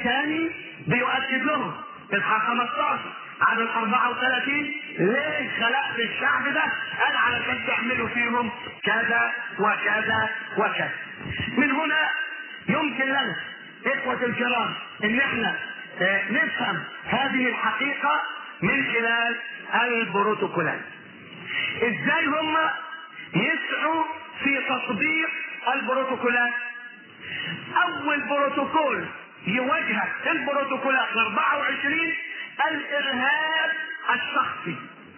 الثاني بيؤكد لهم اصحاح 15 عدد 34 ليه خلقت الشعب ده؟ قال علشان تعملوا فيهم كذا وكذا وكذا. من هنا يمكن لنا اخوة الكرام ان احنا آه، نفهم هذه الحقيقة من خلال البروتوكولات. ازاي هم يسعوا في تطبيق البروتوكولات؟ اول بروتوكول يواجهك البروتوكولات ال 24 الارهاب الشخصي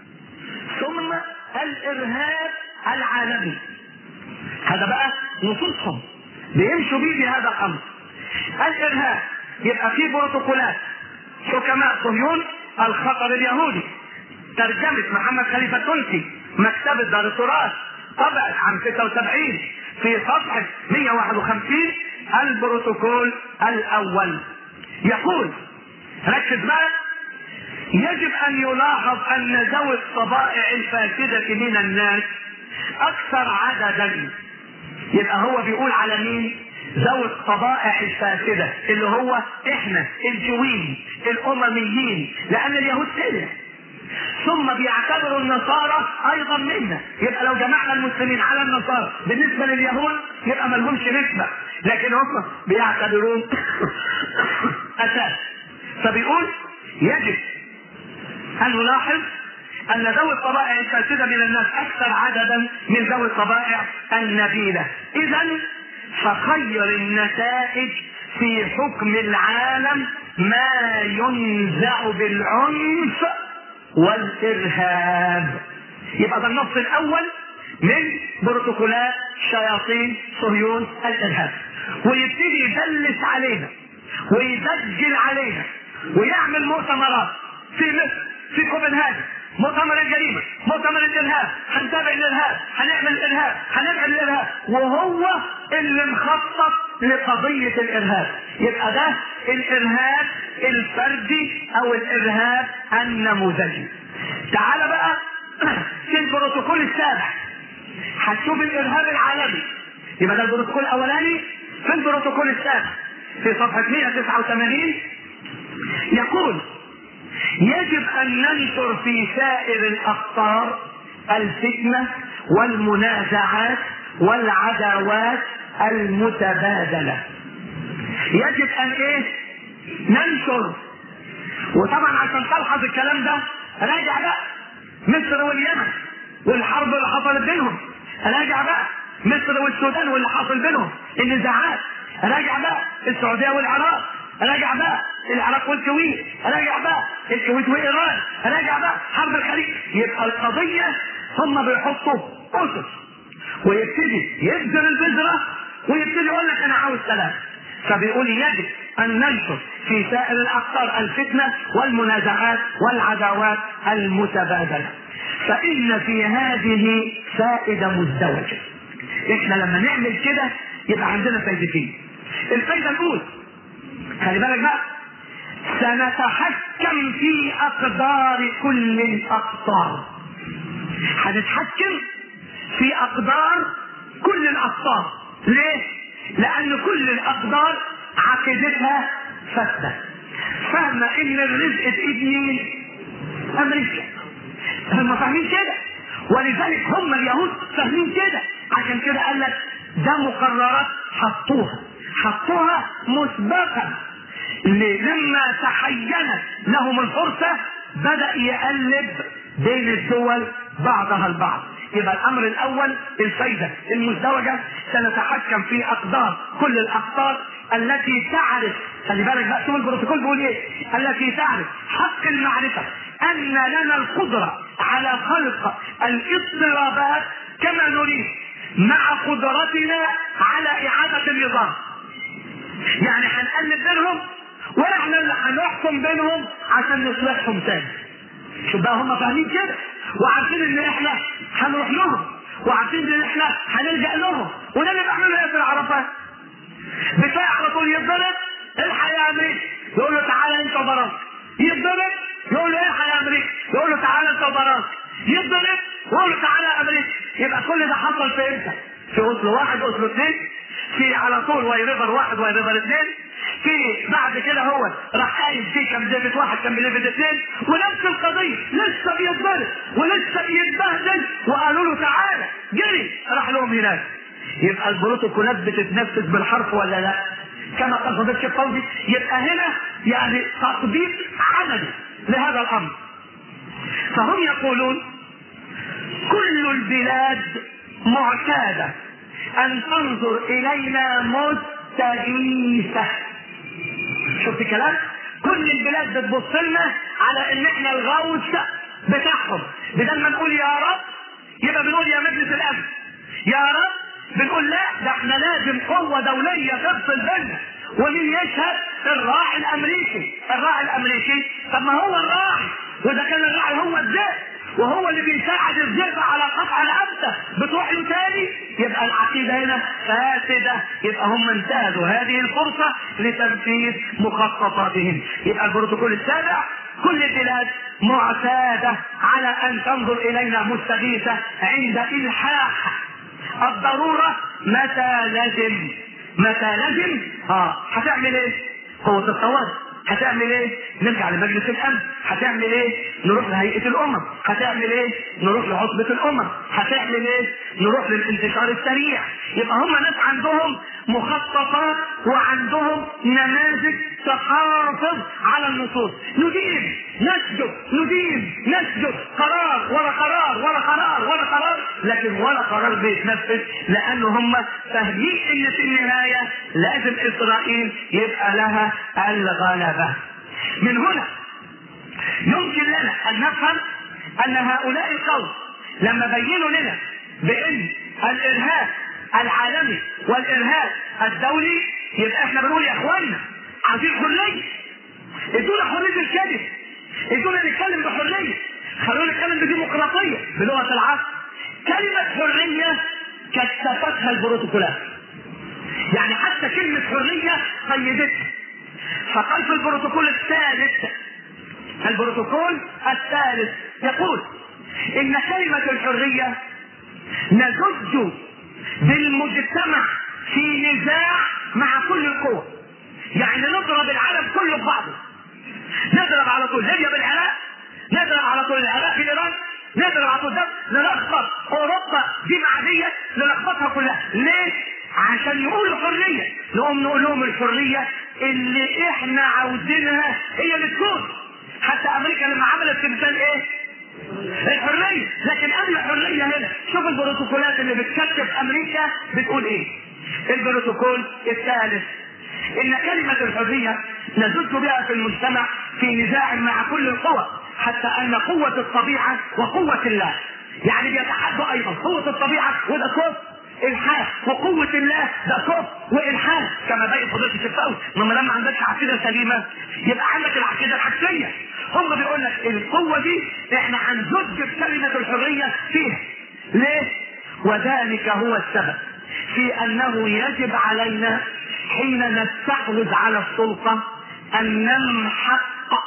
ثم الارهاب العالمي هذا بقى نصوصهم بيمشوا بيه بهذا الامر الارهاب يبقى فيه بروتوكولات حكماء صهيون الخطر اليهودي ترجمة محمد خليفة التونسي مكتبة دار التراث طبع عام 76 في صفحة 151 البروتوكول الأول يقول ركز بقى يجب أن يلاحظ أن ذوي الطبائع الفاسدة من الناس أكثر عددا يبقى هو بيقول على مين؟ ذوي الطبائع الفاسدة اللي هو احنا الجويين الأمميين لأن اليهود كده ثم بيعتبروا النصارى ايضا منا يبقى لو جمعنا المسلمين على النصارى بالنسبه لليهود يبقى ما لهمش نسبه لكن هم بيعتبروهم اساس فبيقول يجب ان نلاحظ ان ذوي الطبائع الفاسده من الناس اكثر عددا من ذوي الطبائع النبيله اذا فخير النتائج في حكم العالم ما ينزع بالعنف والارهاب يبقى ده النص الاول من بروتوكولات شياطين صهيون الارهاب ويبتدي يدلس علينا ويدجل علينا ويعمل مؤتمرات في مصر في كوبنهاجن مؤتمر الجريمة مؤتمر الإرهاب هنتابع الإرهاب هنعمل الإرهاب هنعمل الإرهاب وهو اللي مخطط لقضية الإرهاب يبقى ده الإرهاب الفردي أو الإرهاب النموذجي تعال بقى في البروتوكول السابع هتشوف الإرهاب العالمي يبقى ده البروتوكول الأولاني في البروتوكول السابع في صفحة 189 يقول يجب ان ننشر في سائر الاقطار الفتنه والمنازعات والعداوات المتبادله يجب ان ايه ننشر وطبعا عشان تلحظ الكلام ده راجع بقى مصر واليمن والحرب اللي حصلت بينهم راجع بقى مصر والسودان واللي حصل بينهم النزاعات راجع بقى السعوديه والعراق راجع بقى العراق والكويت راجع بقى الكويت وايران راجع بقى حرب الخليج يبقى القضيه هم بيحطوا اسس ويبتدي يبذر البذره ويبتدي يقول لك انا عاوز سلام فبيقول يجب ان ننشر في سائر الاقطار الفتنه والمنازعات والعداوات المتبادله فان في هذه فائده مزدوجه احنا لما نعمل كده يبقى عندنا فايدتين الفايده الاولى خلي بالك بقى سنتحكم في اقدار كل الاقطار هنتحكم في اقدار كل الاقطار ليه لان كل الاقدار عقيدتها فاسده فاهمه ان الرزق بايد مين امريكا هم فاهمين كده ولذلك هم اليهود فاهمين كده عشان كده قال لك ده مقررات حطوها حطوها مسبقا لما تحينت لهم الفرصة بدأ يقلب بين الدول بعضها البعض يبقى الامر الاول الفايده المزدوجه سنتحكم في اقدار كل الاقطار التي تعرف خلي بالك بقى شوف البروتوكول بيقول ايه التي تعرف حق المعرفه ان لنا القدره على خلق الاضطرابات كما نريد مع قدرتنا على اعاده النظام يعني هنقلب بينهم واحنا اللي هنحكم بينهم عشان نصلحهم تاني شوف بقى هم فاهمين كده وعارفين ان احنا هنروح لهم وعارفين ان احنا هنلجا لهم وده اللي بيعملوا ايه في العرفات بتلاقي على طول يتضرب الحق يا امريكا يقول له تعالى انت وبراك يتضرب يقول له الحق يا امريكا يقول له تعالى انت وبراك يتضرب يقول له تعالى يا امريكا يبقى كل ده حصل في امتى؟ في اوسلو واحد اوسلو اثنين في على طول واي ريفر واحد واي ريفر اثنين في بعد كده كده هو راح قايل في كان ليفت واحد كان ليفت اثنين ونفس القضيه لسه بيتضرب ولسه بيتبهدل وقالوا له تعالى جري راح لهم هناك يبقى البروتوكولات بتتنفذ بالحرف ولا لا؟ كما قال فضيلة الشيخ فوزي يبقى هنا يعني تطبيق عملي لهذا الامر فهم يقولون كل البلاد معتاده ان تنظر الينا مستغيثه شفت الكلام؟ كل البلاد بتبص لنا على ان احنا الغوث بتاعهم بدل ما نقول يا رب يبقى بنقول يا مجلس الامن يا رب بنقول لا ده احنا لازم قوه دوليه تفصل بيننا ومين يشهد الراعي الامريكي الراعي الامريكي طب ما هو الراعي واذا كان الراعي هو الذئب وهو اللي بيساعد الذئب على قطع الامته بتروح له تاني يبقى العقيده هنا فاسده يبقى هم انتهزوا هذه الفرصه لتنفيذ مخططاتهم يبقى البروتوكول السابع كل البلاد معتاده على ان تنظر الينا مستغيثه عند الحاح الضروره متى لازم متى لازم اه هتعمل ايه؟ قوه الطوارئ هتعمل ايه؟ نرجع لمجلس الامن، هتعمل ايه؟ نروح لهيئه الامم، هتعمل ايه؟ نروح لعصبه الامم، هتعمل ايه؟ نروح للانتشار السريع، يبقى هم ناس عندهم مخططات وعندهم نماذج تحافظ على النصوص، ندين نسجد ندين نسجد قرار ورا قرار ورا قرار ورا قرار لكن ولا قرار بيتنفذ لان هم فاهمين ان في النهايه لازم اسرائيل يبقى لها الغلبه. من هنا يمكن لنا ان نفهم ان هؤلاء القوم لما بينوا لنا بان الارهاب العالمي والارهاب الدولي يبقى احنا بنقول يا اخوانا عايزين حريه ادونا حريه الكذب ادونا نتكلم بحريه خلونا نتكلم بديمقراطيه بلغه العصر كلمه حريه كثفتها البروتوكولات يعني حتى كلمه حريه قيدتها فقال في البروتوكول الثالث البروتوكول الثالث يقول ان كلمه الحريه نزج بالمجتمع في نزاع مع كل القوى يعني نضرب العالم كله ببعضه نضرب على طول ليبيا بالعراق نضرب على طول العراق بايران نضرب على طول ده نلخبط اوروبا دي مع دي نلخبطها كلها ليه؟ عشان يقولوا حريه نقوم نقول لهم الحريه اللي احنا عاوزينها هي اللي تكون حتى امريكا لما عملت تمثال ايه؟ الحريه لكن قبل الحريه هنا شوف البروتوكولات اللي بتكتب امريكا بتقول ايه؟ البروتوكول الثالث ان كلمه الحريه نزج بها في المجتمع في نزاع مع كل القوى حتى ان قوه الطبيعه وقوه الله يعني بيتحدوا ايضا قوه الطبيعه وده كفر الحاد وقوة الله ده كفر والحاد كما باقي فضيلة الشفاوي انما لما عندكش عقيدة سليمة يبقى عندك العقيدة الحسية هم بيقول لك القوة دي احنا هنزج بكلمة الحرية فيها ليه؟ وذلك هو السبب في انه يجب علينا حين نستحوذ على السلطة ان نمحق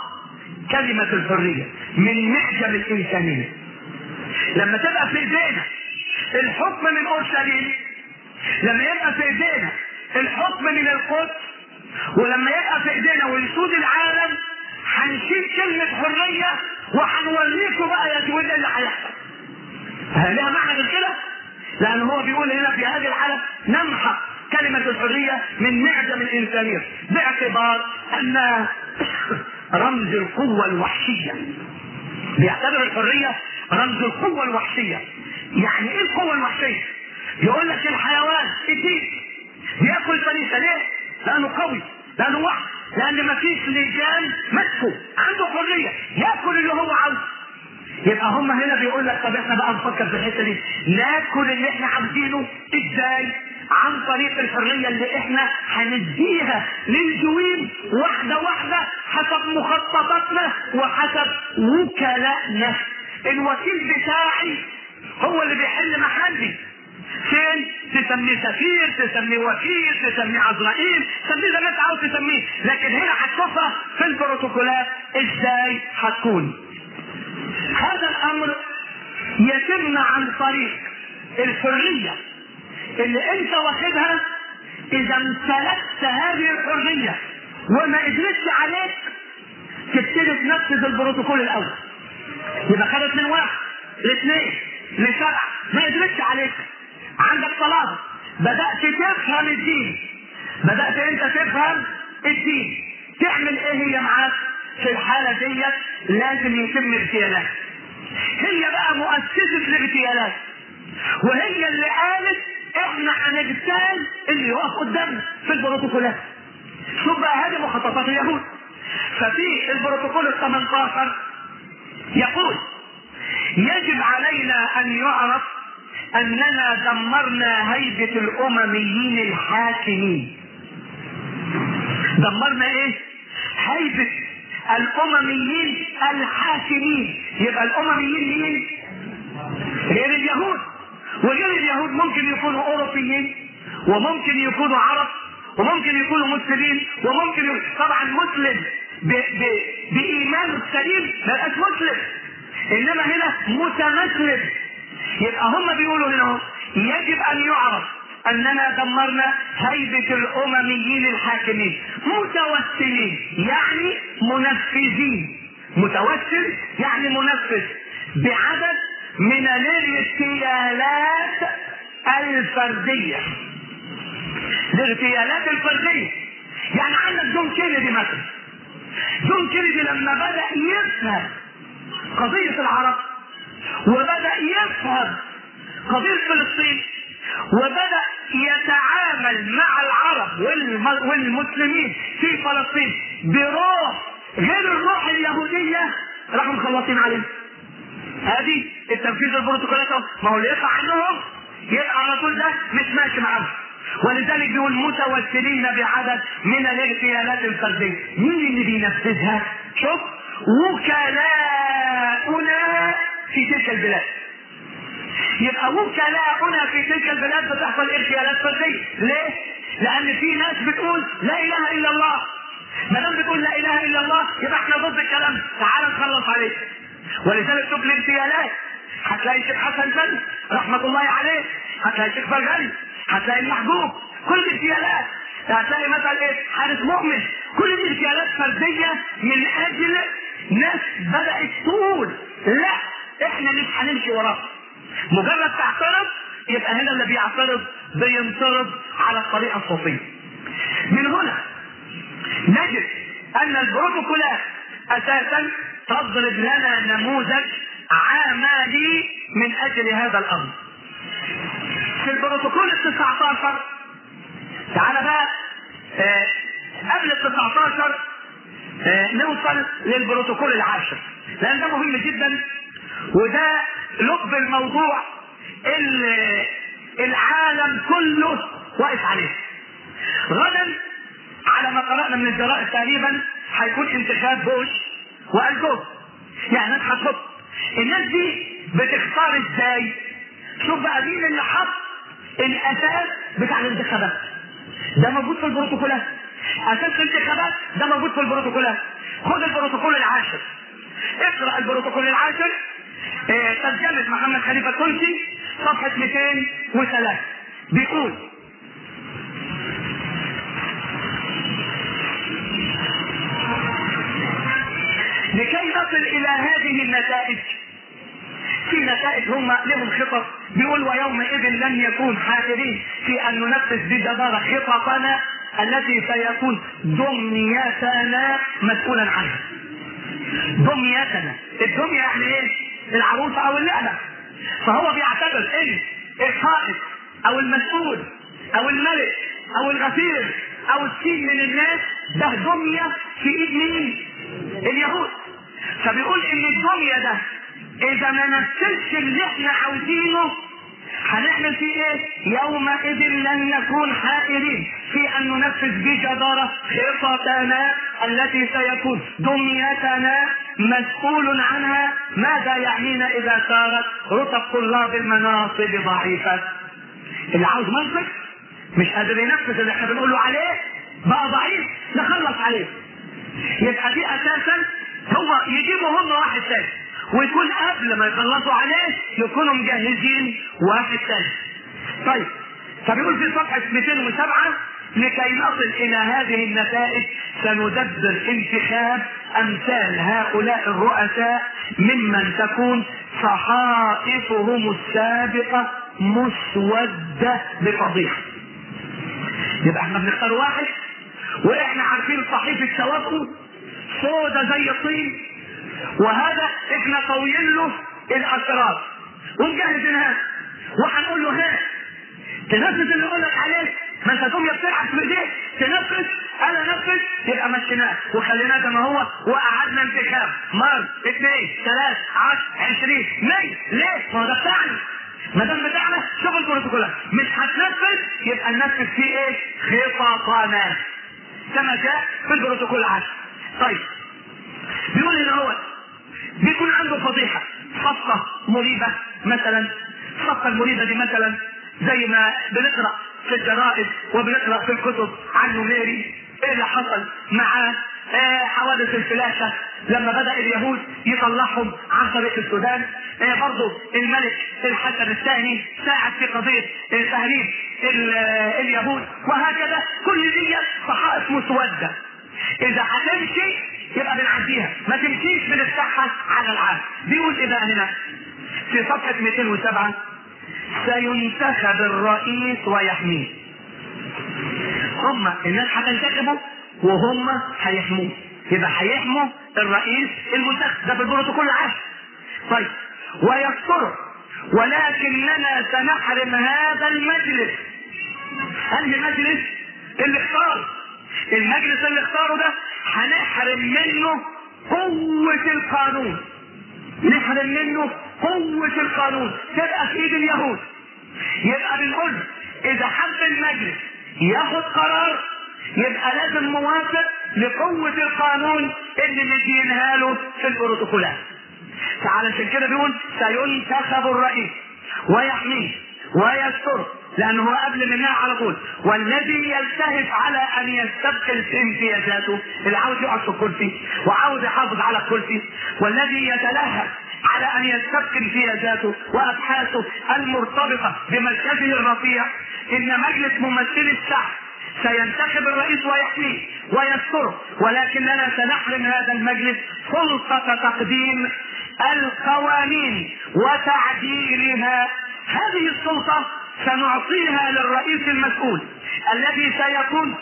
كلمة الحرية من معجم الانسانية لما تبقى في ايدينا الحكم من اورشليم لما يبقى في ايدينا الحكم من القدس ولما يبقى في ايدينا ويسود العالم هنشيل كلمة حرية وهنوريكم بقى يا جويل اللي هيحصل. لها معنى غير كده؟ لأن هو بيقول هنا في هذه الحالة نمحق كلمة الحرية من معجم الإنسانية باعتبار أنها رمز القوة الوحشية. بيعتبر الحرية رمز القوة الوحشية. يعني إيه القوة الوحشية؟ يقول لك الحيوان الدين بياكل فريسة ليه؟ لأنه قوي لأنه وحش لان مفيش لجان مسكه عنده حريه ياكل اللي هو عاوزه يبقى هم هنا بيقول لك طب احنا بقى نفكر في الحته دي ناكل اللي احنا عاوزينه ازاي عن طريق الحريه اللي احنا هنديها للجوين واحده واحده حسب مخططاتنا وحسب وكلائنا الوكيل بتاعي هو اللي بيحل محلي فين تسميه سفير تسميه وكيل تسميه عزرائيل تسميه زي ما انت عاوز تسميه لكن هنا هتشوفها في البروتوكولات ازاي هتكون هذا الامر يتم عن طريق الحريه اللي انت واخدها اذا امتلكت هذه الحريه وما قدرتش عليك تبتدي تنفذ البروتوكول الاول يبقى خدت من واحد لاثنين لسبعه ما قدرتش عليك عندك طلب بدات تفهم الدين بدات انت تفهم الدين تعمل ايه هي معاك في الحاله ديت لازم يتم اغتيالات هي بقى مؤسسه الاغتيالات وهي اللي قالت احنا هنغتال اللي يقف قدامنا في البروتوكولات شوف بقى هذه مخططات اليهود ففي البروتوكول ال 18 يقول يجب علينا ان يعرف اننا دمرنا هيبة الامميين الحاكمين دمرنا ايه هيبة الامميين الحاكمين يبقى الامميين مين غير اليهود وغير اليهود ممكن يكونوا اوروبيين وممكن يكونوا عرب وممكن يكونوا مسلمين وممكن يكون طبعا مسلم ب... ب... بايمانه السليم ما يبقاش مسلم انما هنا متمسلم يبقى هم بيقولوا هنا يجب ان يعرف اننا دمرنا هيبة الامميين الحاكمين متوسلين يعني منفذين متوسل يعني منفذ بعدد من الاغتيالات الفردية الاغتيالات الفردية يعني عندك جون كينيدي مثلا جون كينيدي لما بدأ يفهم قضية العرب وبدأ يفهم قضية فلسطين وبدأ يتعامل مع العرب والمسلمين في فلسطين بروح غير الروح اليهودية راحوا مخلصين عليه هذه التنفيذ البروتوكولات ما هو اللي يقع عنهم يبقى على طول ده مش ماشي معاهم ولذلك بيقول متوسلين بعدد من الاغتيالات الفرديه مين اللي بينفذها شوف وكلاؤنا في تلك البلاد يبقى وكلاؤنا في تلك البلاد بتحصل اغتيالات فرديه ليه لان في ناس بتقول لا اله الا الله ما دام بتقول لا اله الا الله يبقى احنا ضد الكلام تعال نخلص عليه ولذلك شوف الاغتيالات هتلاقي الشيخ حسن بن رحمه الله عليه هتلاقي الشيخ فرغلي هتلاقي المحجوب كل الاغتيالات هتلاقي مثلا ايه حارس مؤمن كل دي اغتيالات فرديه من اجل ناس بدات تقول لا احنا مش هنمشي وراها مجرد تعترض يبقى هنا اللي بيعترض بينطرد على الطريقه الصوفيه من هنا نجد ان البروتوكولات اساسا تضرب لنا نموذج عملي من اجل هذا الامر في البروتوكول ال 19 تعالى بقى آه قبل ال 19 آه نوصل للبروتوكول العاشر لان ده مهم جدا وده لب الموضوع اللي العالم كله واقف عليه غدا على ما قرانا من الجرائد تقريبا هيكون انتخاب بوش والجوب يعني الناس هتحط الناس دي بتختار ازاي شوف بقى مين اللي حط الاساس بتاع الانتخابات ده موجود في البروتوكولات اساس الانتخابات ده موجود في البروتوكولات خد البروتوكول العاشر اقرا البروتوكول العاشر اه ترجمة محمد خليفة التونسي صفحة 203 بيقول لكي نصل الى هذه النتائج في نتائج هم لهم خطط بيقول ويومئذ لن يكون حائرين في ان ننفذ بجدارة خططنا التي سيكون دميتنا مسؤولا عنها دميتنا الدمية يعني ايه العروسة او اللعبة فهو بيعتبر ان القائد او المسؤول او الملك او الغفير او السين من الناس ده دمية في ايد مين اليهود فبيقول ان الدمية ده اذا ما نفذش اللي احنا عاوزينه هنعمل فيه ايه؟ يومئذ لن نكون حائرين في ان ننفذ بجدارة خططنا التي سيكون دميتنا مسؤول عنها ماذا يعنينا اذا صارت رتب طلاب المناصب ضعيفة اللي عاوز منصب مش قادر ينفذ اللي احنا بنقول له عليه بقى ضعيف نخلص عليه يبقى دي اساسا هو يجيبوا هم واحد تاني ويكون قبل ما يخلصوا عليه يكونوا مجهزين واحد تاني طيب فبيقول في صفحة 207 لكي نصل الى هذه النتائج سندبر انتخاب امثال هؤلاء الرؤساء ممن تكون صحائفهم السابقه مسوده بفضيحه يبقى احنا بنختار واحد واحنا عارفين صحيفه ثوابه سودة زي الطين وهذا احنا طويل له الاسرار ونجهز الناس وهنقول له ها تنفذ اللي يقول لك عليه ما انت تقوم بتلعب في ايديك تنفذ انا نفذ يبقى مشيناه وخليناه زي ما هو وقعدنا انتخاب مره اثنين ثلاث عشر عشرين مية ليه؟ ما هو ده بتاعنا ما دام بتاعنا شوف البروتوكولات مش هتنفذ يبقى ننفذ فيه ايه؟ خططنا كما جاء في البروتوكول العاشر طيب بيقول ان هو بيكون عنده فضيحه صفقه مريبه مثلا الصفقه المريبه دي مثلا زي ما بنقرا في الجرائد وبنقرا في الكتب عن نميري ايه اللي حصل مع آه حوادث الفلاشه لما بدا اليهود يطلعهم عن طريق السودان آه برضه الملك الحسن الثاني ساعد في قضيه آه تهريب اليهود وهكذا كل دي صحائف مسوده اذا هتمشي يبقى بنعديها ما تمشيش بنفتحها على العام بيقول ايه بقى هنا في صفحه 207 سينتخب الرئيس ويحميه هم الناس هتنتخبه وهم هيحموه يبقى هيحموا الرئيس المنتخب ده في البروتوكول العام طيب ويستره ولكننا سنحرم هذا المجلس انهي مجلس اللي اختاره المجلس اللي اختاره ده هنحرم منه قوة القانون نحرم منه قوة القانون تبقى في ايد اليهود يبقى بنقول اذا حب المجلس ياخد قرار يبقى لازم موافق لقوة القانون اللي مدينها له في البروتوكولات فعلشان كده بيقول سينتخب الرئيس ويحميه ويستره لانه هو قبل منها على طول والذي يلتهف على ان يستبقي في امتيازاته اللي عاوز يقعد في الكرسي وعاوز يحافظ على الكرسي والذي يتلهف على ان يستبقي امتيازاته وابحاثه المرتبطه بمركزه الرفيع ان مجلس ممثلي الشعب سينتخب الرئيس ويحميه ويستره ولكننا سنحرم هذا المجلس سلطه تقديم القوانين وتعديلها هذه السلطه سنعطيها للرئيس المسؤول الذي سيكون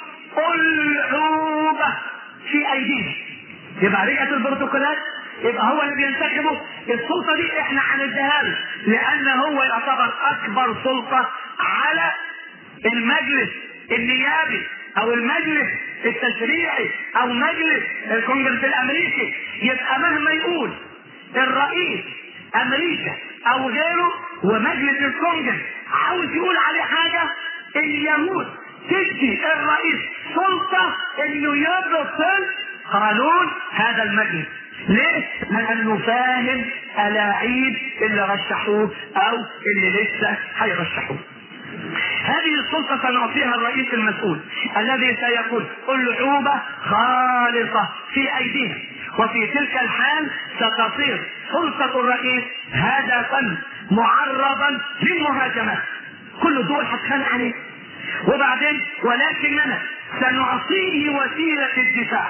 ألعوبة في أيدينا يبقى رجعت البروتوكولات يبقى هو اللي بينتخبه السلطة دي احنا هنديها له لأن هو يعتبر أكبر سلطة على المجلس النيابي أو المجلس التشريعي أو مجلس الكونجرس الأمريكي يبقى مهما يقول الرئيس أمريكا أو غيره ومجلس الكونجرس عاوز يقول عليه حاجة اليهود تدي الرئيس سلطة انه يبطل قانون هذا المجلس ليه؟ لانه فاهم الاعيب اللي رشحوه او اللي لسه هيرشحوه هذه السلطة سنعطيها الرئيس المسؤول الذي سيكون ألعوبة خالصة في أيدينا وفي تلك الحال ستصير سلطة الرئيس هدفا معرضا للمهاجمات كل الدول هتخانق عليه وبعدين ولكننا سنعطيه وسيلة الدفاع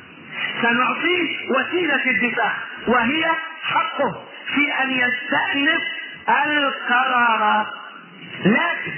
سنعطيه وسيلة الدفاع وهي حقه في أن يستأنف القرارات لكن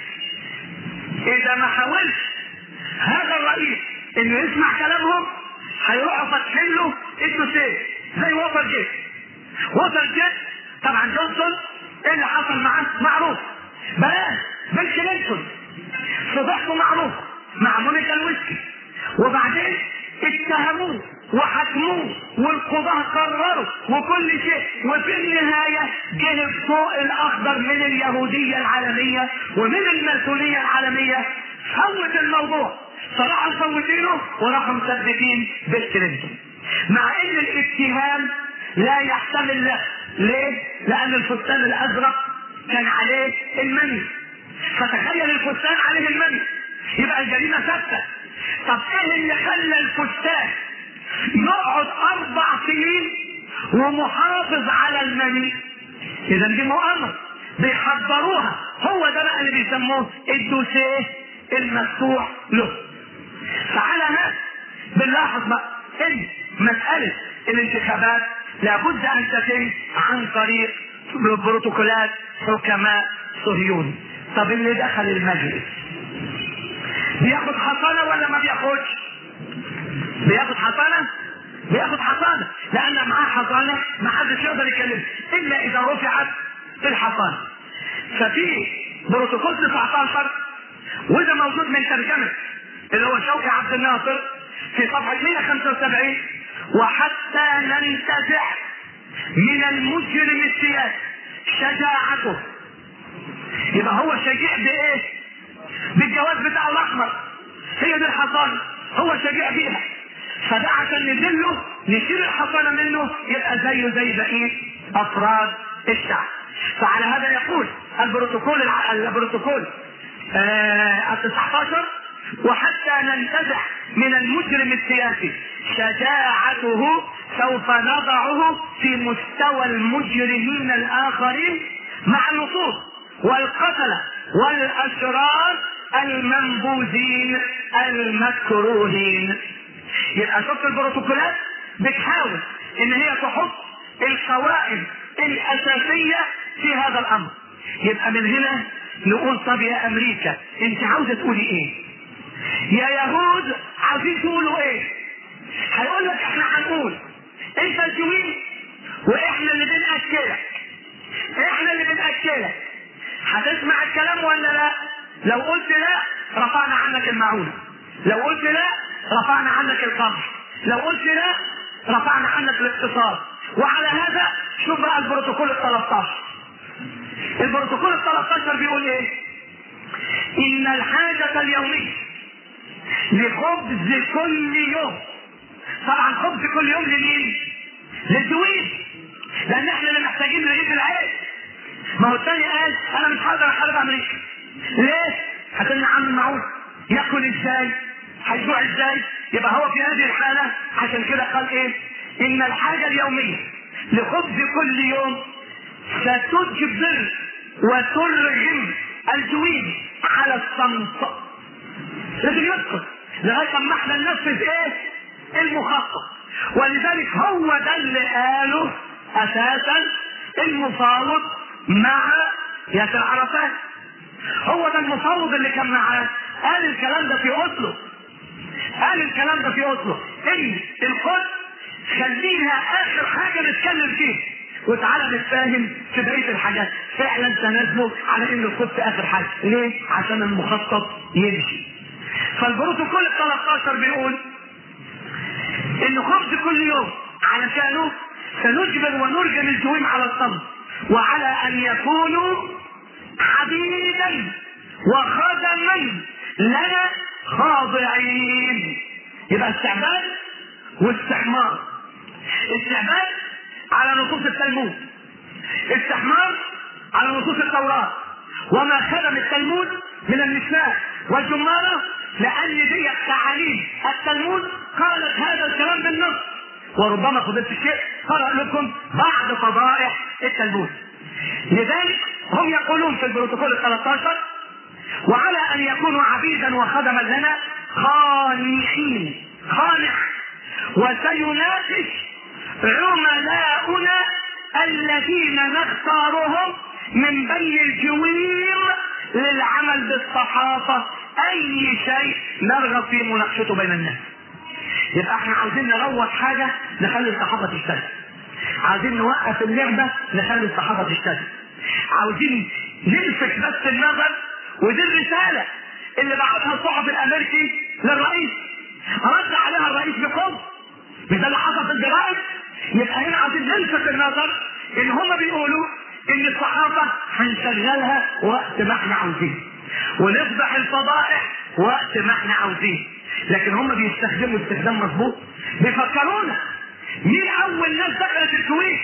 إذا ما حاولش هذا الرئيس إنه يسمع كلامهم هيروحوا فاتحين له الدوسيه زي ووتر جيت ووتر جيت طبعا جونسون ايه اللي حصل معاه معروف بلاش بيل كلينتون فضحته معروف مع مونيكا الويسكي وبعدين اتهموه وحكموه والقضاة قرروا وكل شيء وفي النهاية جه الضوء الأخضر من اليهودية العالمية ومن الماسونية العالمية فوت الموضوع فراحوا مفوتينه وراحوا مثبتين بيل كلينتون مع ان الاتهام لا يحتمل له ليه؟ لأن الفستان الأزرق كان عليه المني فتخيل الفستان عليه المني يبقى الجريمة ثابتة طب ايه اللي خلى الفستان يقعد أربع سنين ومحافظ على المني إذا دي مؤامرة بيحضروها هو ده بقى اللي بيسموه الدوسيه المفتوح له فعلى هذا بنلاحظ بقى ان مساله الانتخابات لابد ان تتم عن طريق بروتوكولات حكماء صهيون طب اللي دخل المجلس بياخد حصانه ولا ما بياخدش؟ بياخد حصانه؟ بياخد حصانه لان معاه حصانه ما حدش يقدر يكلمه الا اذا رفعت الحصانه ففي بروتوكول 19 وده موجود من ترجمه اللي هو شوقي عبد الناصر في صفحه 175 وحتى ننتزع من المجرم السياسي شجاعته يبقى هو شجيع بايه؟ بالجواز بتاع الاحمر هي دي الحصانه هو شجيع بيها فده عشان ندله نشيل الحصانه منه يبقى زيه زي بقيه افراد الشعب فعلى هذا يقول البروتوكول الع... البروتوكول آه 19 وحتى ننتزع من المجرم السياسي شجاعته سوف نضعه في مستوى المجرمين الاخرين مع النصوص والقتله والاشرار المنبوذين المكروهين يبقى شفت البروتوكولات بتحاول ان هي تحط القواعد الاساسيه في هذا الامر يبقى من هنا نقول طب يا امريكا انت عاوزه تقولي ايه يا يهود عاوزين تقولوا ايه هيقول لك احنا هنقول انت الجوين واحنا اللي بنأكلك احنا اللي بنأكلك هتسمع الكلام ولا لا لو قلت لا رفعنا عنك المعونة لو قلت لا رفعنا عنك القمح لو قلت لا رفعنا عنك الاقتصاد وعلى هذا شوف بقى البروتوكول ال 13 البروتوكول ال 13 بيقول ايه ان الحاجة اليومية لخبز كل يوم طبعا خبز كل يوم لمين للدوين لان احنا اللي محتاجين نجيب العيش ما هو الثاني قال انا مش هقدر احارب امريكا ليه عشان نعمل معون ياكل ازاي هيجوع ازاي يبقى هو في هذه الحالة عشان كده قال ايه ان الحاجة اليومية لخبز كل يوم ستجبر وترغم الجوين على الصمت لازم يسكت لغايه اما احنا ننفذ ايه؟ المخطط ولذلك هو ده اللي قاله اساسا المفاوض مع ياسر عرفات هو ده المفاوض اللي كان معاه قال الكلام ده في اوسلو قال الكلام ده في اوسلو ان القدس خليها اخر حاجه نتكلم فيها وتعالى نتفاهم في بقيه الحاجات فعلا تنازلوا على ان القدس اخر حاجه ليه؟ عشان المخطط يمشي فالبروتوكول ال 13 بيقول ان خبز كل يوم علشانه سنجبر ونرجم الجويم على الصمت وعلى ان يكونوا عبيدا وخدما لنا خاضعين يبقى استعباد واستحمار استعباد على نصوص التلمود استحمار على نصوص التوراة وما خدم التلمود من النساء والجمارة لأن دي تعاليم التلمود قالت هذا الكلام بالنص وربما فضلت الشيء قرأ لكم بعض فضائح التلمود لذلك هم يقولون في البروتوكول ال 13 وعلى ان يكونوا عبيدا وخدما لنا خانعين خانع وسيناقش عملاؤنا الذين نختارهم من بين الجوير للعمل بالصحافة أي شيء نرغب في مناقشته بين الناس. يبقى احنا عاوزين نروج حاجة نخلي الصحافة تشتغل. عاوزين نوقف اللعبة نخلي الصحافة تشتغل. عاوزين نلفت بس النظر ودي الرسالة اللي بعتها الصحفي الأمريكي للرئيس. رد عليها الرئيس بقوة. مش ده اللي حصل في الجرائد؟ يبقى هنا عاوزين نلفت النظر ان هم بيقولوا ان الصحافة هنشغلها وقت ما احنا عاوزين ونفضح الفضائح وقت ما احنا عاوزين لكن هم بيستخدموا استخدام مظبوط بيفكرونا مين اول ناس دخلت الكويت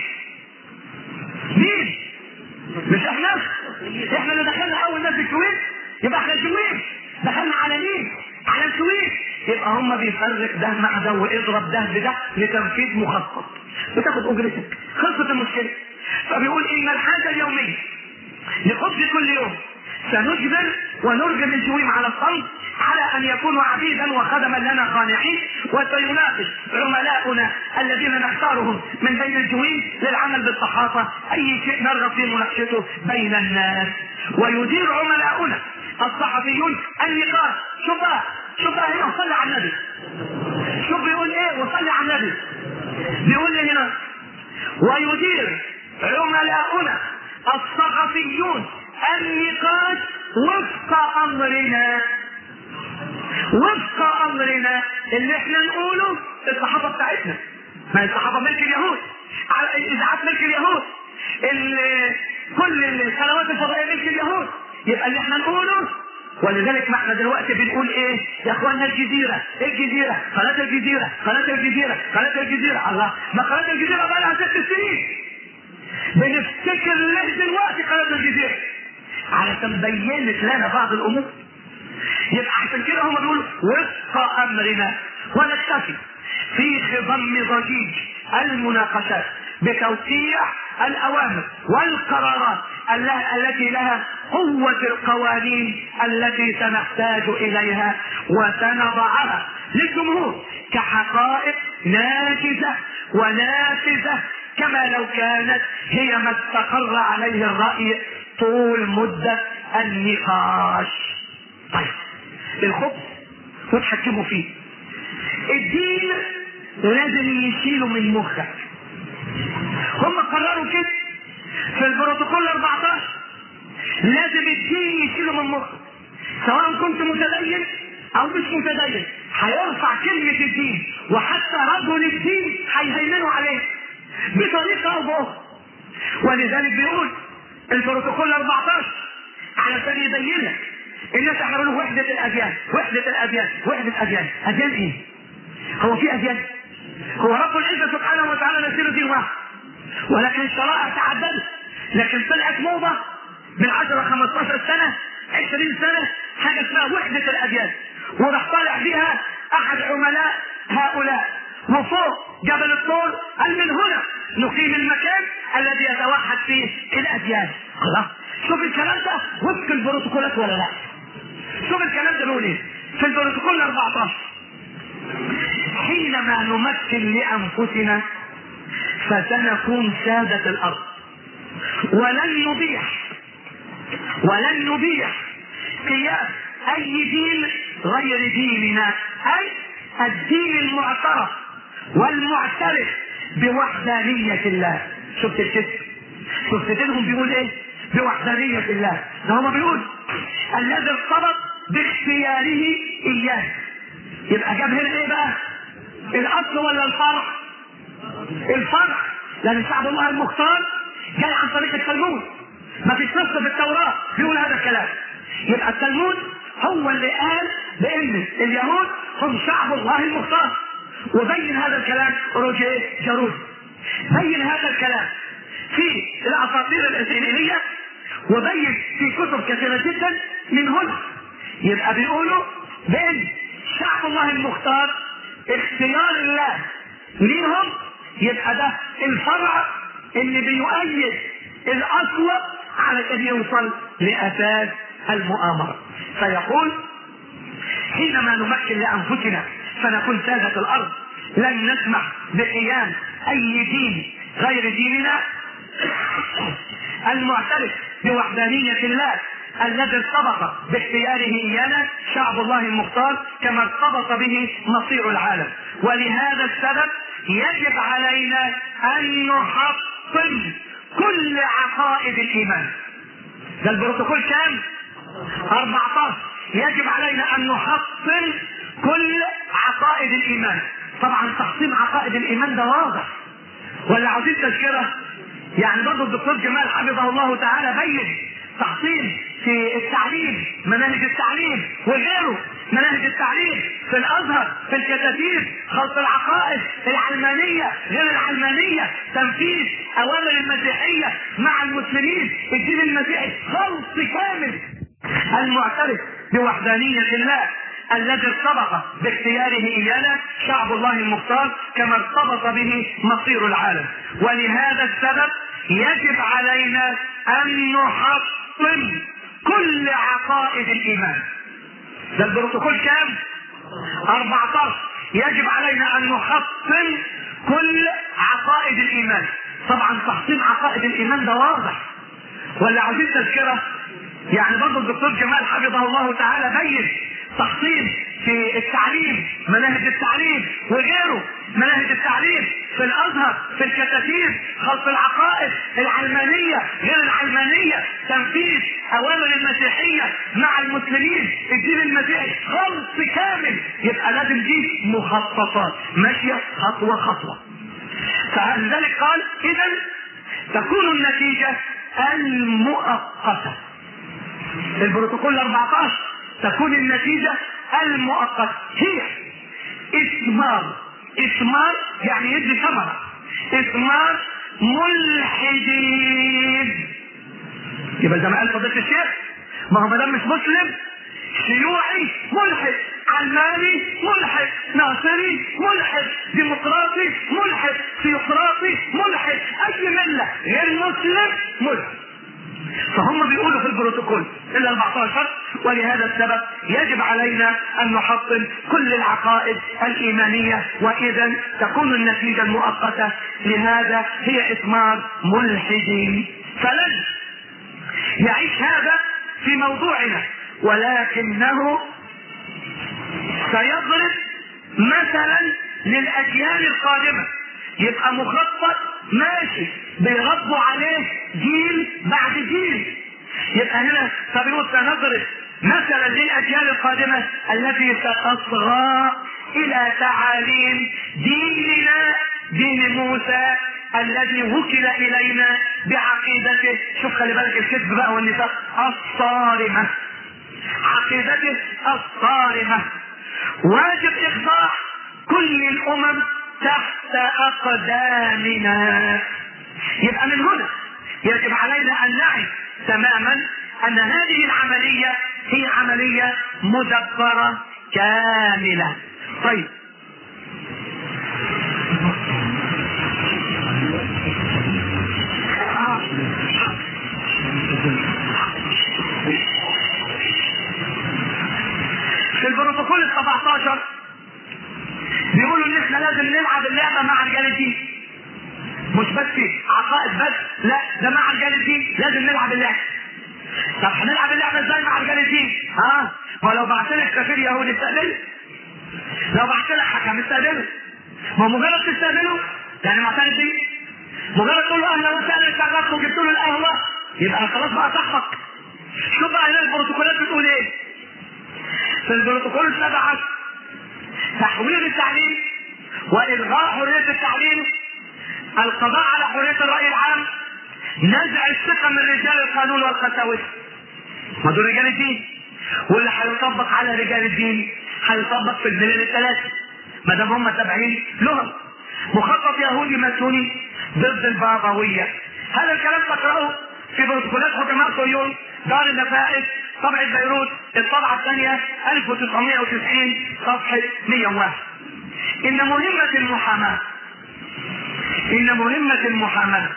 مين مش احنا احنا اللي دخلنا اول ناس الكويت يبقى احنا الكويت دخلنا على مين على الكويت يبقى هم بيفرق ده مع ده واضرب ده بده لتنفيذ مخطط بتاخد اجرتك خلصت المشكله فبيقول ان الحاجه اليوميه لخبز كل يوم سنجبر ونرغم الجويم على الصمت على ان يكونوا عبيدا وخدما لنا خانعين وسيناقش عملاؤنا الذين نختارهم من بين الجويم للعمل بالصحافه اي شيء نرغب في مناقشته بين الناس ويدير عملاؤنا الصحفيون النقاش شوف بقى شوف بقى هنا وصلي على النبي شوف بيقول ايه وصلي على النبي بيقول لي هنا ويدير عملاؤنا الصحفيون النقاش وفق امرنا وفق امرنا اللي احنا نقوله الصحافه بتاعتنا ما هي الصحافه ملك اليهود على الاذاعات ملك اليهود ال- كل القنوات الفضائيه ملك اليهود يبقى اللي احنا نقوله ولذلك ما احنا دلوقتي بنقول ايه يا اخوانا الجزيره الجزيره قناه الجزيره قناه الجزيره قناه الجزيره الله ما قناه الجزيره بقى لها ست سنين بنفتكر ليه دلوقتي قناه الجزيره علشان بينت لنا بعض الامور يبقى عشان كده هم بيقولوا وفق امرنا ونكتفي في خضم ضجيج المناقشات بتوسيع الاوامر والقرارات الل- التي لها قوة القوانين التي سنحتاج اليها وسنضعها للجمهور كحقائق ناجزة ونافذة كما لو كانت هي ما استقر عليه الرأي طول مدة النقاش طيب الخبز وتحكموا فيه الدين لازم يشيله من مخك هم قرروا كده في البروتوكول 14 لازم الدين يشيله من مخك سواء كنت متدين او مش متدين هيرفع كلمة الدين وحتى رجل الدين هيهيمنوا عليه بطريقة او باخرى ولذلك بيقول البروتوكول 14 علشان يبين لك الناس احنا بنقول وحدة الأديان وحدة الأديان وحدة أديان أديان إيه؟ هو في أديان؟ هو رب العزة سبحانه وتعالى نسير دين واحد ولكن الشرائع تعددت لكن طلعت موضة من 10 15 سنة 20 سنة حاجة اسمها وحدة الأديان وراح طالع فيها أحد عملاء هؤلاء وفوق جبل الطور قال من هنا نقيم المكان الذي يتوحد فيه الأديان الله شوف الكلام ده وفق البروتوكولات ولا لا شوف الكلام ده بيقول ايه في البروتوكول 14 حينما نمكن لانفسنا فسنكون سادة الارض ولن نبيح ولن نبيح قياس اي دين غير ديننا اي الدين المعترف والمعترف بوحدانية الله شفت الكتب شفت دينهم بيقول ايه بوحدانية الله ده هما بيقول الذي ارتبط باختياره اياه يبقى جاب هنا ايه بقى الاصل ولا الفرع الفرع لان شعب الله المختار جاي عن طريق التلمود ما فيش نص في التوراة بيقول هذا الكلام يبقى التلمود هو اللي قال بان اليهود هم شعب الله المختار وبين هذا الكلام روجيه جاروس بين هذا الكلام في الاساطير الاسرائيليه وبين في كتب كثيره جدا من هنا يبقى بيقولوا بان شعب الله المختار اختيار الله ليهم يبقى ده الفرع اللي بيؤيد الاصل علشان يوصل لاساس المؤامره فيقول حينما نمكن لانفسنا فنكون سادة الارض لن نسمح بقيام اي دين غير ديننا المعترف بوحدانية الله الذي ارتبط باختياره ايانا شعب الله المختار كما ارتبط به مصير العالم ولهذا السبب يجب علينا ان نحطم كل عقائد الايمان ده البروتوكول كام 14 يجب علينا ان نحطم كل عقائد الايمان طبعا تحطيم عقائد الايمان ده واضح ولا عاوزين تذكره يعني برضه الدكتور جمال حفظه الله تعالى بين تحطيم في التعليم مناهج التعليم وغيره مناهج التعليم في الازهر في الكتاتيب خلط العقائد العلمانيه غير العلمانيه تنفيذ اوامر المسيحيه مع المسلمين الدين المسيحي خلط كامل المعترف بوحدانيه الله الذي ارتبط باختياره ايانا شعب الله المختار كما ارتبط به مصير العالم ولهذا السبب يجب علينا ان نحطم كل عقائد الايمان ده البروتوكول كام 14 يجب علينا ان نحطم كل عقائد الايمان طبعا تحطيم عقائد الايمان ده واضح ولا عايزين تذكره يعني برضه الدكتور جمال حفظه الله تعالى بين تحطيم في التعليم مناهج التعليم وغيره مناهج التعليم في الازهر في الكتاتيب خلط العقائد العلمانيه غير العلمانيه تنفيذ اوامر المسيحيه مع المسلمين الدين المسيحي خلط كامل يبقى لازم دي مخططات ماشيه خطوه خطوه فلذلك قال اذا تكون النتيجه المؤقته البروتوكول 14 تكون النتيجة المؤقتة هي إثمار إثمار يعني يدي ثمرة إثمار ملحدين يبقى زي ما قال فضيلة الشيخ ما هو ما دام مش مسلم شيوعي ملحد علماني ملحد ناصري ملحد ديمقراطي ملحد سيقراطي ملحد اي مله غير مسلم ملحد فهم بيقولوا في البروتوكول ال 14 ولهذا السبب يجب علينا ان نحطم كل العقائد الايمانيه واذا تكون النتيجه المؤقته لهذا هي اثمار ملحدين فلن يعيش هذا في موضوعنا ولكنه سيضرب مثلا للاجيال القادمه يبقى مخطط ماشي بيربوا عليه جيل بعد جيل يبقى هنا فبيقول سنضرب مثلا للاجيال القادمه التي ستصغى الى تعاليم ديننا دين موسى الذي وكل الينا بعقيدته شوف خلي بالك الكذب بقى والنفاق الصارمه عقيدته الصارمه واجب اخضاع كل الامم تحت اقدامنا يبقى من هنا يجب علينا ان نعي تماما ان هذه العمليه هي عمليه مدبره كامله طيب في البروتوكول ال 17 بيقولوا ان احنا لازم نلعب اللعبه مع رجال الدين مش بس عقائد بس لا ده مع رجال الدين لازم نلعب اللعبه طب هنلعب اللعبه ازاي مع رجال الدين ها ما لو بعت لك سفير يهودي استقبله لو بعت لك حكم استقبله ما هو مجرد تستقبله يعني معترف بيه مجرد تقول له اهلا وسهلا شرفت وجبت له القهوه يبقى خلاص بقى صاحبك شوف بقى هنا البروتوكولات بتقول ايه في البروتوكول السابع عشر تحويل التعليم والغاء حريه التعليم القضاء على حريه الراي العام نزع الثقه من رجال القانون والقساوسه ما دول رجال الدين واللي هيطبق على رجال الدين هيطبق في البلاد الثلاثه ما دام هم تابعين لهم مخطط يهودي ماسوني ضد البابويه هذا الكلام تقراه في بروتوكولات حكماء صهيون دار النفائس طبعة بيروت الطبعة الثانية 1990 صفحة 101 إن مهمة المحاماة إن مهمة المحاماة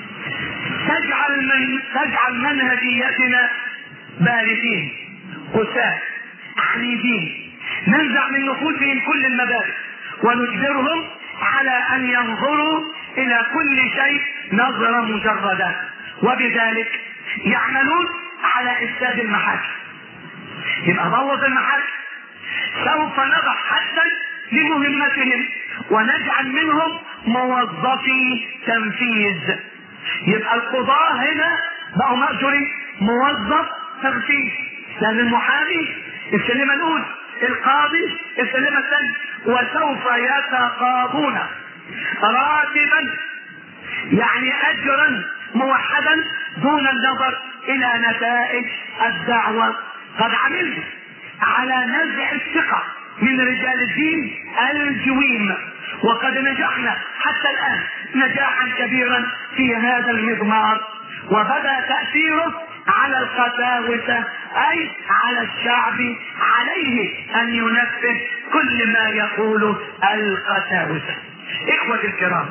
تجعل من تجعل منهجيتنا باردين قساة عنيدين ننزع من نفوسهم كل المبادئ ونجبرهم على أن ينظروا إلى كل شيء نظرة مجردة وبذلك يعملون على إفساد المحاكم يبقى بوظ المحاكم سوف نضع حدا لمهمتهم ونجعل منهم موظفي تنفيذ يبقى القضاة هنا بقوا مأجورين موظف تنفيذ لأن المحامي الكلمة الأولى القاضي الكلمة الثانية وسوف يتقاضون راتبا يعني أجرا موحدا دون النظر إلى نتائج الدعوة قد عملنا على نزع الثقة من رجال الدين الجويم وقد نجحنا حتى الآن نجاحا كبيرا في هذا المضمار وبدا تأثيره على القساوسة أي على الشعب عليه أن ينفذ كل ما يقوله القساوسة إخوة الكرام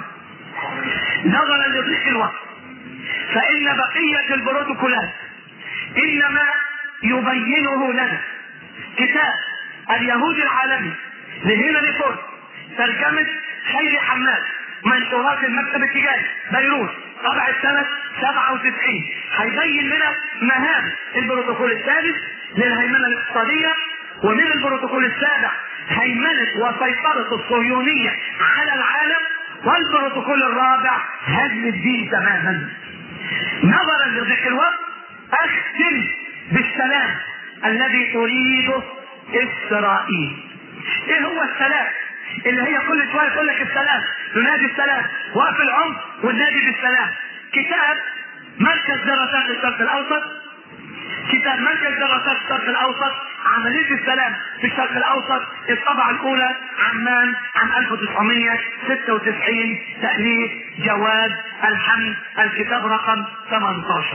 نظرا لضيق الوقت فإن بقية البروتوكولات إنما يبينه لنا كتاب اليهود العالمي لهنري فورد ترجمة خيري حماد منشورات المكتب التجاري بيروت طبع السنة 97 هيبين لنا مهام البروتوكول السادس للهيمنة الاقتصادية ومن البروتوكول السابع هيمنة وسيطرة الصهيونية على العالم والبروتوكول الرابع هدم الدين تماما نظرا لضيق الوقت اختم بالسلام الذي تريده اسرائيل ايه هو السلام اللي هي كل شويه تقول لك السلام ننادي السلام وقف العنف والنادي بالسلام كتاب مركز دراسات الشرق الاوسط كتاب مركز دراسات الشرق الاوسط عملية السلام في الشرق الاوسط الطبعة الاولى عمان عام 1996 تأليف جواد الحمد الكتاب رقم 18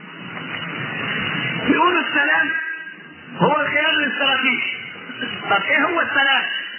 يقول السلام هو الخيار الاستراتيجي طب ايه هو السلام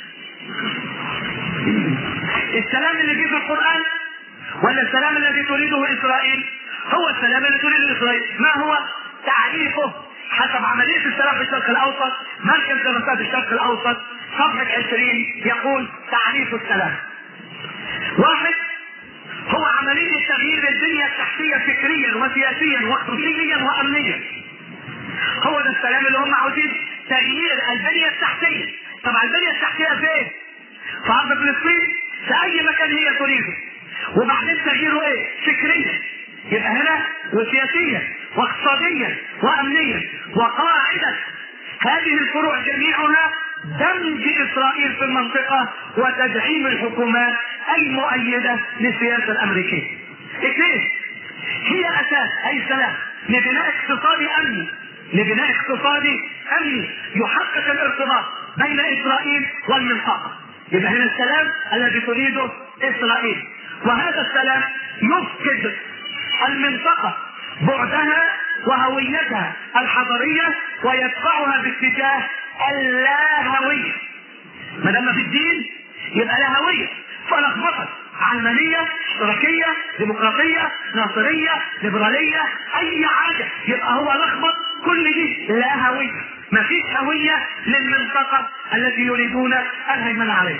السلام اللي جه في القرآن ولا السلام الذي تريده إسرائيل هو السلام الذي تريده إسرائيل ما هو تعريفه حسب عملية السلام في الشرق الأوسط مركز دراسات الشرق الأوسط صفحة 20 يقول تعريف السلام واحد هو عملية تغيير البنية التحتية فكريا وسياسيا واقتصاديا وأمنيا هو ده السلام اللي هم عاوزين تغيير البنية التحتية طبعا البنية التحتية فين؟ في ارض فلسطين في اي مكان هي تريده وبعدين تغييره ايه؟ فكريا يبقى هنا وسياسيا واقتصاديا وامنيا وقاعدة هذه الفروع جميعها دمج اسرائيل في المنطقة وتدعيم الحكومات المؤيدة للسياسة الامريكية. اثنين هي اساس اي سلام لبناء اقتصادي امني لبناء اقتصادي امني يحقق الارتباط بين اسرائيل والمنطقه يبقى هنا السلام الذي تريده اسرائيل وهذا السلام يفقد المنطقه بعدها وهويتها الحضاريه ويدفعها باتجاه اللاهويه ما دام في الدين يبقى لا هويه فلخبطت علمانية اشتراكية ديمقراطية ناصرية ليبرالية اي حاجة يبقى هو لخبط كل دي لا هوية مفيش هوية للمنطقة التي يريدون الهيمنة عليها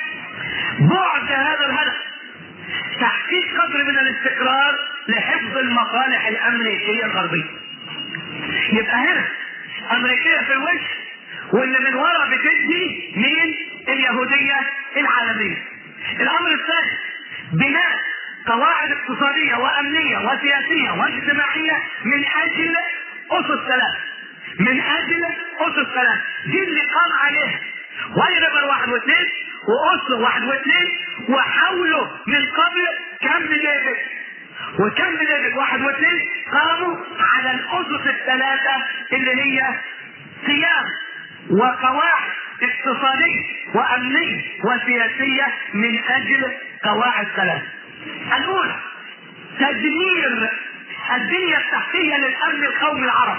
بعد هذا الهدف تحقيق قدر من الاستقرار لحفظ المصالح الامريكية الغربية يبقى هنا امريكية في الوش واللي من ورا بتدي مين اليهودية العالمية الامر الثاني بناء قواعد اقتصادية وامنية وسياسية واجتماعية من اجل اسس سلام من اجل اسس سلام دي اللي قام عليها وايربر واحد واثنين واسر واحد واثنين وحاولوا من قبل كم ديفيد وكم ديفيد واحد واثنين قاموا على الاسس الثلاثة اللي هي قيام وقواعد اقتصادية وأمنية وسياسية من أجل قواعد سلام. الأولى تدمير البنية التحتية للأمن القومي العربي.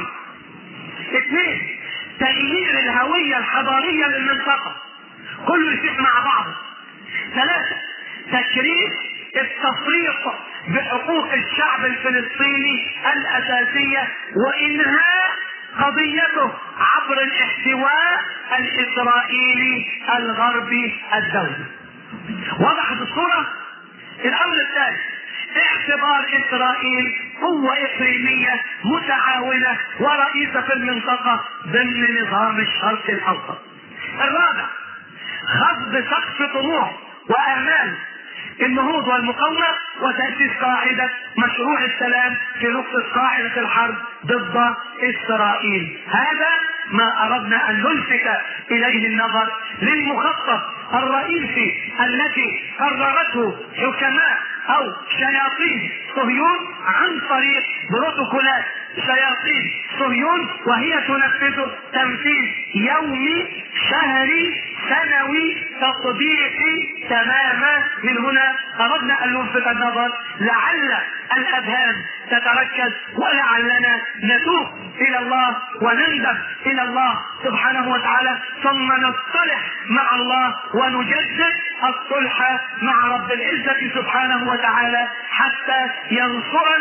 اثنين تغيير الهوية الحضارية للمنطقة. كله يسيح مع بعضه. ثلاثة تشريف التفريط بحقوق الشعب الفلسطيني الأساسية وإنهاء قضيته عبر الاحتواء الاسرائيلي الغربي الدولي وضحت الصورة الامر الثالث اعتبار اسرائيل قوة اقليمية متعاونة ورئيسة في المنطقة ضمن نظام الشرق الاوسط الرابع خفض سقف طموح وامال النهوض والمقاومة وتأسيس قاعدة مشروع السلام في نقطة قاعدة الحرب ضد إسرائيل هذا ما أردنا أن نلفت إليه النظر للمخطط الرئيسي التي قررته حكماء أو شياطين صهيون عن طريق بروتوكولات شياطين صهيون وهي تنفذ تنفيذ يومي شهري سنوي تطبيقي تماما من هنا اردنا ان نلفت النظر لعل الاذهان تتركز ولعلنا نتوب الى الله ونندب الى الله سبحانه وتعالى ثم نصطلح مع الله ونجدد الصلح مع رب العزه سبحانه وتعالى حتى ينصرنا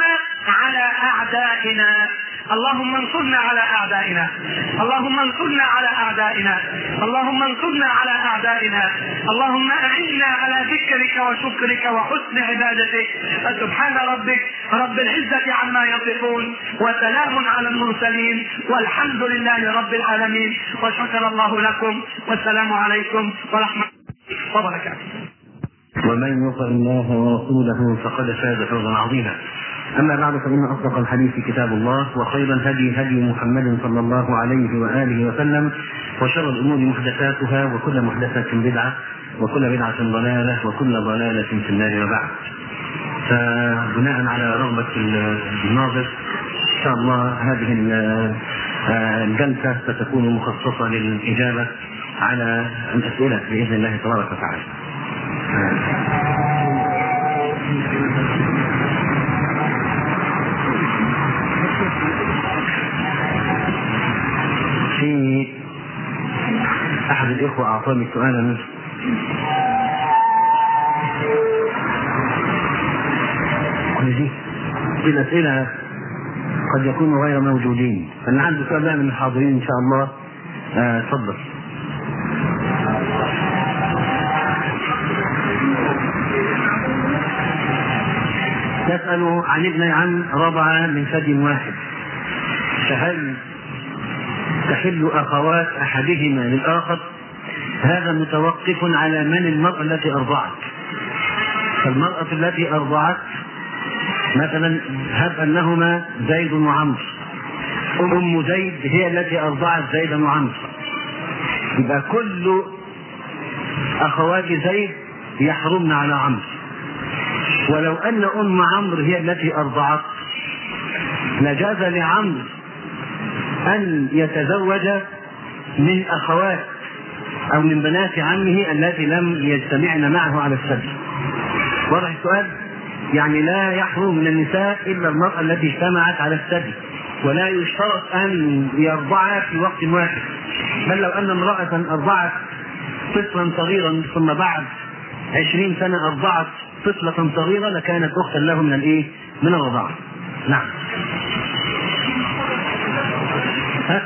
على اعدائنا اللهم انصرنا على اعدائنا اللهم انصرنا على اعدائنا اللهم انصرنا على اعدائنا اللهم اعنا على ذكرك وشكرك وحسن عبادتك فسبحان ربك رب العزه عما يصفون وسلام على المرسلين والحمد لله رب العالمين وشكر الله لكم والسلام عليكم ورحمه الله وبركاته ومن يطع الله ورسوله فقد فاز فوزا عظيما أما بعد فإن أصدق الحديث كتاب الله وخير الهدي هدي محمد صلى الله عليه وآله وسلم وشر الأمور محدثاتها وكل محدثة بدعة وكل بدعة ضلالة وكل ضلالة في النار وبعد فبناء على رغبة الناظر إن شاء الله هذه الجلسة ستكون مخصصة للإجابة على الأسئلة بإذن الله تبارك وتعالى. في احد الاخوه اعطاني سؤالا دي في الاسئله قد يكونوا غير موجودين فانا عندي سؤال بقى من الحاضرين ان شاء الله آه، تفضل يسأل عن ابن عم رضع من ثدي واحد فهل تحل اخوات احدهما للاخر هذا متوقف على من المراه التي ارضعت فالمراه التي ارضعت مثلا هب انهما زيد وعمرو ام زيد هي التي ارضعت زيدا وعمرو يبقى كل اخوات زيد يحرمن على عمرو ولو ان ام عمرو هي التي ارضعت لجاز لعمرو أن يتزوج من أخوات أو من بنات عمه التي لم يجتمعن معه على السبي. واضح السؤال؟ يعني لا يحرم من النساء إلا المرأة التي اجتمعت على السبي ولا يشترط أن يرضعا في وقت واحد بل لو أن امرأة أرضعت طفلا صغيرا ثم بعد عشرين سنة أرضعت طفلة صغيرة لكانت أختا له من الإيه؟ من الرضاعة. نعم. ها؟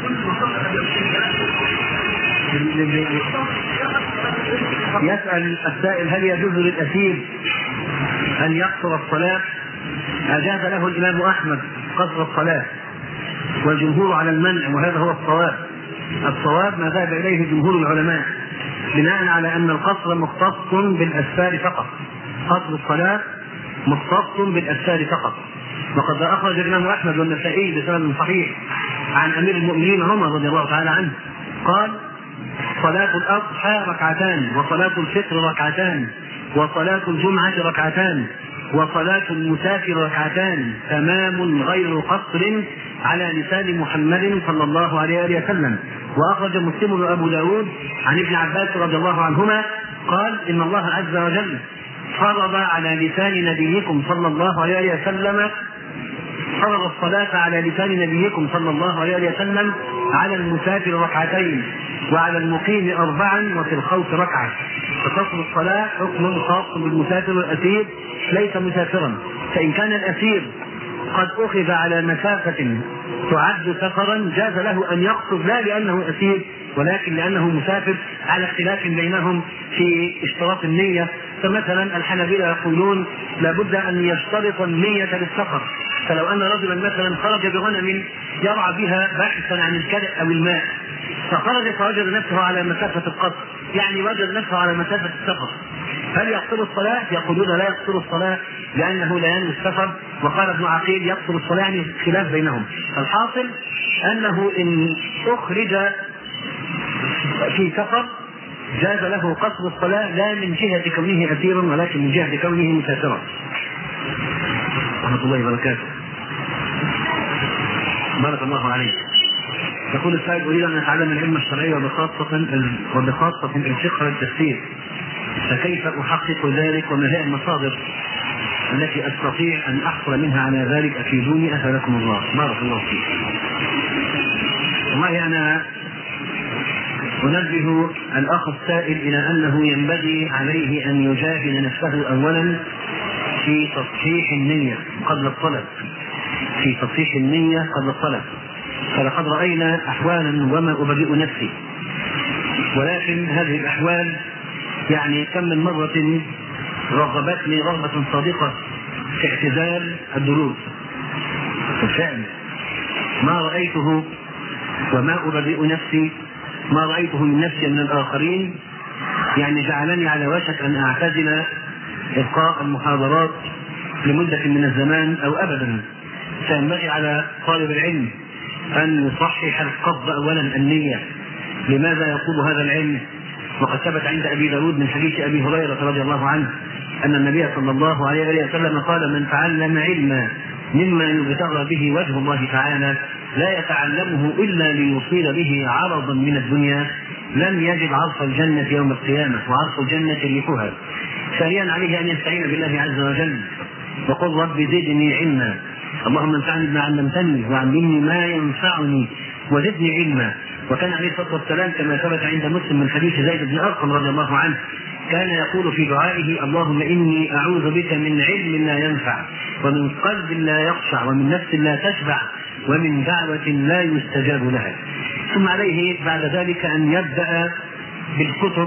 يسأل السائل هل يجوز للأسير أن يقصر الصلاة؟ أجاز له الإمام أحمد قصر الصلاة والجمهور على المنع وهذا هو الصواب. الصواب ما ذهب إليه جمهور العلماء بناء على أن القصر مختص بالأسفار فقط. قصر الصلاة مختص بالأسفار فقط. وقد أخرج الإمام أحمد والنسائي بسند صحيح عن أمير المؤمنين عمر رضي الله تعالى عنه قال صلاة الأضحى ركعتان وصلاة الفطر ركعتان وصلاة الجمعة ركعتان وصلاة المسافر ركعتان تمام غير قصر على لسان محمد صلى الله عليه وسلم وأخرج مسلم وأبو داود عن ابن عباس رضي الله عنهما قال إن الله عز وجل فرض على لسان نبيكم صلى الله عليه وسلم فرض الصلاة على لسان نبيكم صلى الله عليه وسلم على المسافر ركعتين وعلى المقيم أربعا وفي الخوف ركعة فتصل الصلاة حكم خاص بالمسافر والأسير ليس مسافرا فإن كان الأسير قد أخذ على مسافة تعد سفرا جاز له أن يقصر لا لأنه أسير ولكن لأنه مسافر على اختلاف بينهم في اشتراط النية فمثلا الحنابلة يقولون لابد أن يشترط النية للسفر فلو أن رجلا مثلا خرج بغنم يرعى بها باحثا عن الكلأ أو الماء فخرج فوجد نفسه على مسافة القصر يعني وجد نفسه على مسافة السفر هل يقصر الصلاة؟ يقولون لا يقصر الصلاة لأنه لا ينوي السفر وقال ابن عقيل يقصر الصلاة يعني خلاف بينهم الحاصل أنه إن أخرج في سفر جاز له قصر الصلاة لا من جهة كونه أسيرا ولكن من جهة كونه مسافرا. ورحمة الله وبركاته. بارك الله عليك. يقول السائل أريد أن أتعلم العلم الشرعي وبخاصة وبخاصة الفقه والتفسير. فكيف أحقق ذلك وما هي المصادر التي أستطيع أن أحصل منها على ذلك أفيدوني أفادكم الله. بارك الله فيك. والله أنا أنبه الأخ السائل إلى أنه ينبغي عليه أن يجاهد نفسه أولا في تصحيح النية قبل الطلب في تصحيح النية قبل الصلاة فلقد رأينا أحوالا وما أبرئ نفسي ولكن هذه الأحوال يعني كم من مرة رغبتني رغبة صادقة في اعتزال الدروس بالفعل ما رأيته وما أبرئ نفسي ما رأيته من نفسي من الآخرين يعني جعلني على وشك أن أعتزل إلقاء المحاضرات لمدة من الزمان أو أبدا فينبغي على طالب العلم أن يصحح القصد أولا النية لماذا يطلب هذا العلم وقد ثبت عند أبي داود من حديث أبي هريرة رضي الله عنه أن النبي صلى الله عليه وسلم قال من تعلم علما مما يبتغى به وجه الله تعالى لا يتعلمه إلا ليصيل به عرضا من الدنيا لم يجد عرف الجنة يوم القيامة وعرف الجنة ريحها ثانيا عليه أن يستعين بالله عز وجل وقل رب زدني علما اللهم انفعني بما علمتني وعلمني ما ينفعني وزدني علما وكان عليه الصلاه والسلام كما ثبت عند مسلم من حديث زيد بن ارقم رضي الله عنه كان يقول في دعائه اللهم اني اعوذ بك من علم لا ينفع ومن قلب لا يخشع ومن نفس لا تشبع ومن دعوة لا يستجاب لها ثم عليه بعد ذلك أن يبدأ بالكتب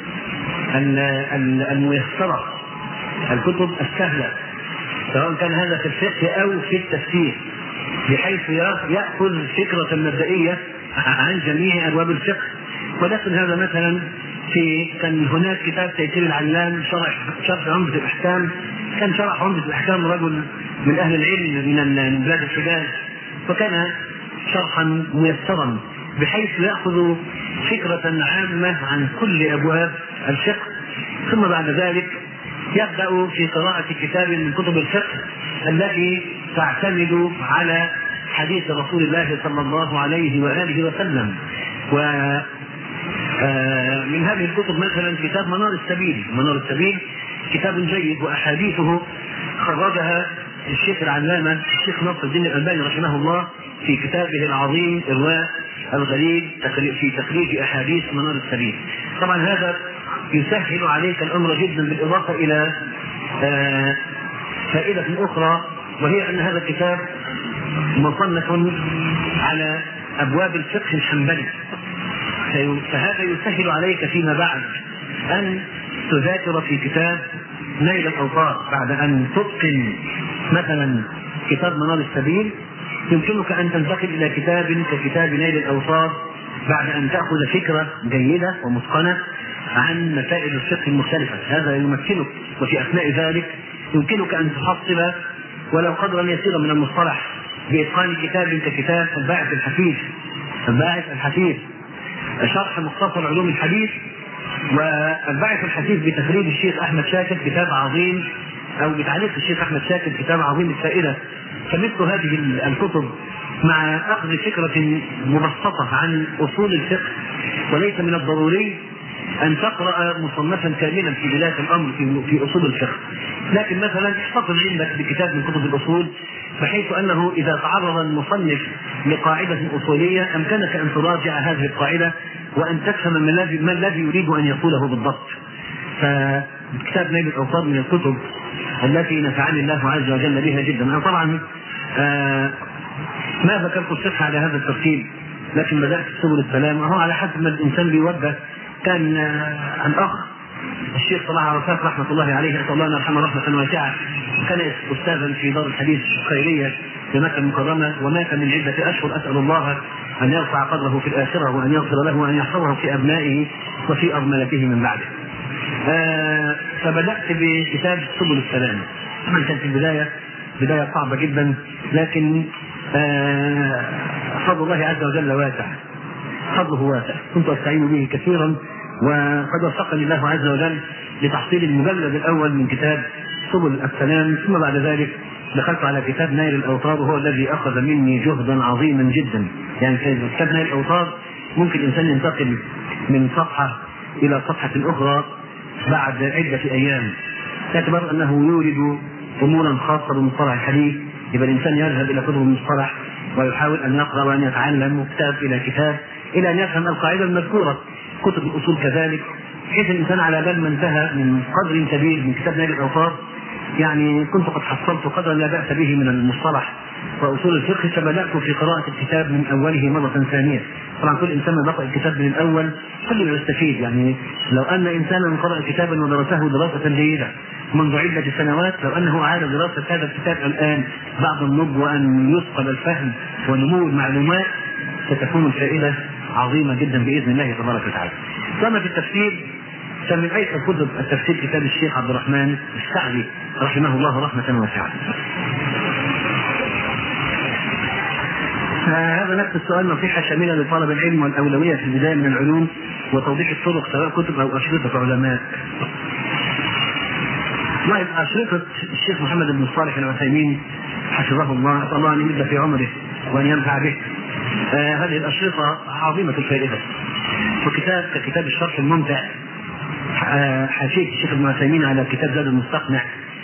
الميسرة الكتب السهلة سواء كان هذا في الفقه أو في التفسير بحيث يأخذ فكرة مبدئية عن جميع أبواب الفقه ولكن هذا مثلا في كان هناك كتاب تيسير العلام شرح شرح عمدة الأحكام كان شرح عمدة الأحكام رجل من أهل العلم من بلاد الحجاز فكان شرحا ميسرا بحيث ياخذ فكره عامه عن كل ابواب الفقه ثم بعد ذلك يبدا في قراءه كتاب من كتب الفقه التي تعتمد على حديث رسول الله صلى الله عليه واله وسلم و من هذه الكتب مثلا كتاب منار السبيل منار السبيل كتاب جيد واحاديثه خرجها الشيخ العلامه الشيخ نصر الدين الالباني رحمه الله في كتابه العظيم ارواء الغريب في تخريج احاديث منار السبيل. طبعا هذا يسهل عليك الامر جدا بالاضافه الى آه فائده اخرى وهي ان هذا الكتاب مصنف على ابواب الفقه الحنبلي فهذا يسهل عليك فيما بعد ان تذاكر في كتاب نيل الاوطار بعد ان تتقن مثلا كتاب منار السبيل يمكنك ان تنتقل الى كتاب ككتاب نيل الاوطار بعد ان تاخذ فكره جيده ومتقنه عن مسائل الفقه المختلفه، هذا يمكنك وفي اثناء ذلك يمكنك ان تحصل ولو قدرا يسيرا من المصطلح باتقان كتاب ككتاب الباعث الحفيظ الباعث الحفيظ شرح مختصر علوم الحديث والباعث الحديث بتخريج الشيخ احمد شاكر كتاب عظيم او بتعليق الشيخ احمد شاكر كتاب عظيم الفائده فمثل هذه الكتب مع اخذ فكره مبسطه عن اصول الفقه وليس من الضروري ان تقرا مصنفا كاملا في بدايه الامر في, في اصول الفقه لكن مثلا احتفظ عندك بكتاب من كتب الاصول بحيث انه اذا تعرض المصنف لقاعده اصوليه امكنك ان تراجع هذه القاعده وان تفهم ما الذي ما الذي يريد ان يقوله بالضبط. فكتاب نيل الاوطار من الكتب التي نفعني الله عز وجل بها جدا انا طبعا آه ما ذكرت الصفحة على هذا الترتيب لكن بدات سبل السلام وهو على حسب ما الانسان بيوجه كان آه الاخ الشيخ صلاح عرفات رحمه الله عليه نسال الله ان يرحمه رحمه واسعه كان استاذا في دار الحديث الخيريه في مكه المكرمه ومات من عده اشهر اسال الله ان يرفع قدره في الاخره وان يغفر له وان يحفظه في ابنائه وفي ارملته من بعده. آه فبدات بكتاب سبل السلام. طبعا كانت في البدايه بدايه صعبه جدا لكن آه فضل الله عز وجل واسع. فضله واسع، كنت استعين به كثيرا وقد وفقني الله عز وجل لتحصيل المجلد الاول من كتاب سبل السلام ثم بعد ذلك دخلت على كتاب نيل الاوطار وهو الذي اخذ مني جهدا عظيما جدا يعني في كتاب نيل الاوطار ممكن الانسان ينتقل من صفحه الى صفحه اخرى بعد عده ايام باعتبار انه يورد امورا خاصه بمصطلح الحديث يبقى الانسان يذهب الى كتب المصطلح ويحاول ان يقرا وان يتعلم كتاب الى كتاب الى ان يفهم القاعده المذكوره كتب الاصول كذلك بحيث الانسان على بال ما انتهى من قدر كبير من كتاب نيل الاوطار يعني كنت قد حصلت قدرا لا باس به من المصطلح واصول الفقه فبدات في قراءه الكتاب من اوله مره ثانيه طبعا كل انسان ما بقرا الكتاب من الاول كله يستفيد يعني لو ان انسانا قرا كتابا ودرسه دراسه جيده منذ عدة سنوات لو أنه أعاد دراسة هذا الكتاب الآن بعد النضج وأن يثقل الفهم ونمو المعلومات ستكون الفائدة عظيمة جدا بإذن الله تبارك وتعالى. كما في التفسير فمن أيسر كتب التفسير كتاب الشيخ عبد الرحمن السعدي رحمه الله رحمة واسعة. هذا نفس السؤال نصيحة شاملة لطلب العلم والأولوية في البداية من العلوم وتوضيح الطرق سواء كتب أو أشرطة علماء. طيب أشرطة الشيخ محمد بن صالح العثيمين حفظه الله أسأل الله أن يمد في عمره وأن ينفع به. آه هذه الأشرطة عظيمة الفائدة. وكتاب ككتاب الشرح الممتع آه حاشية الشيخ ابن عثيمين على كتاب زاد المستقنع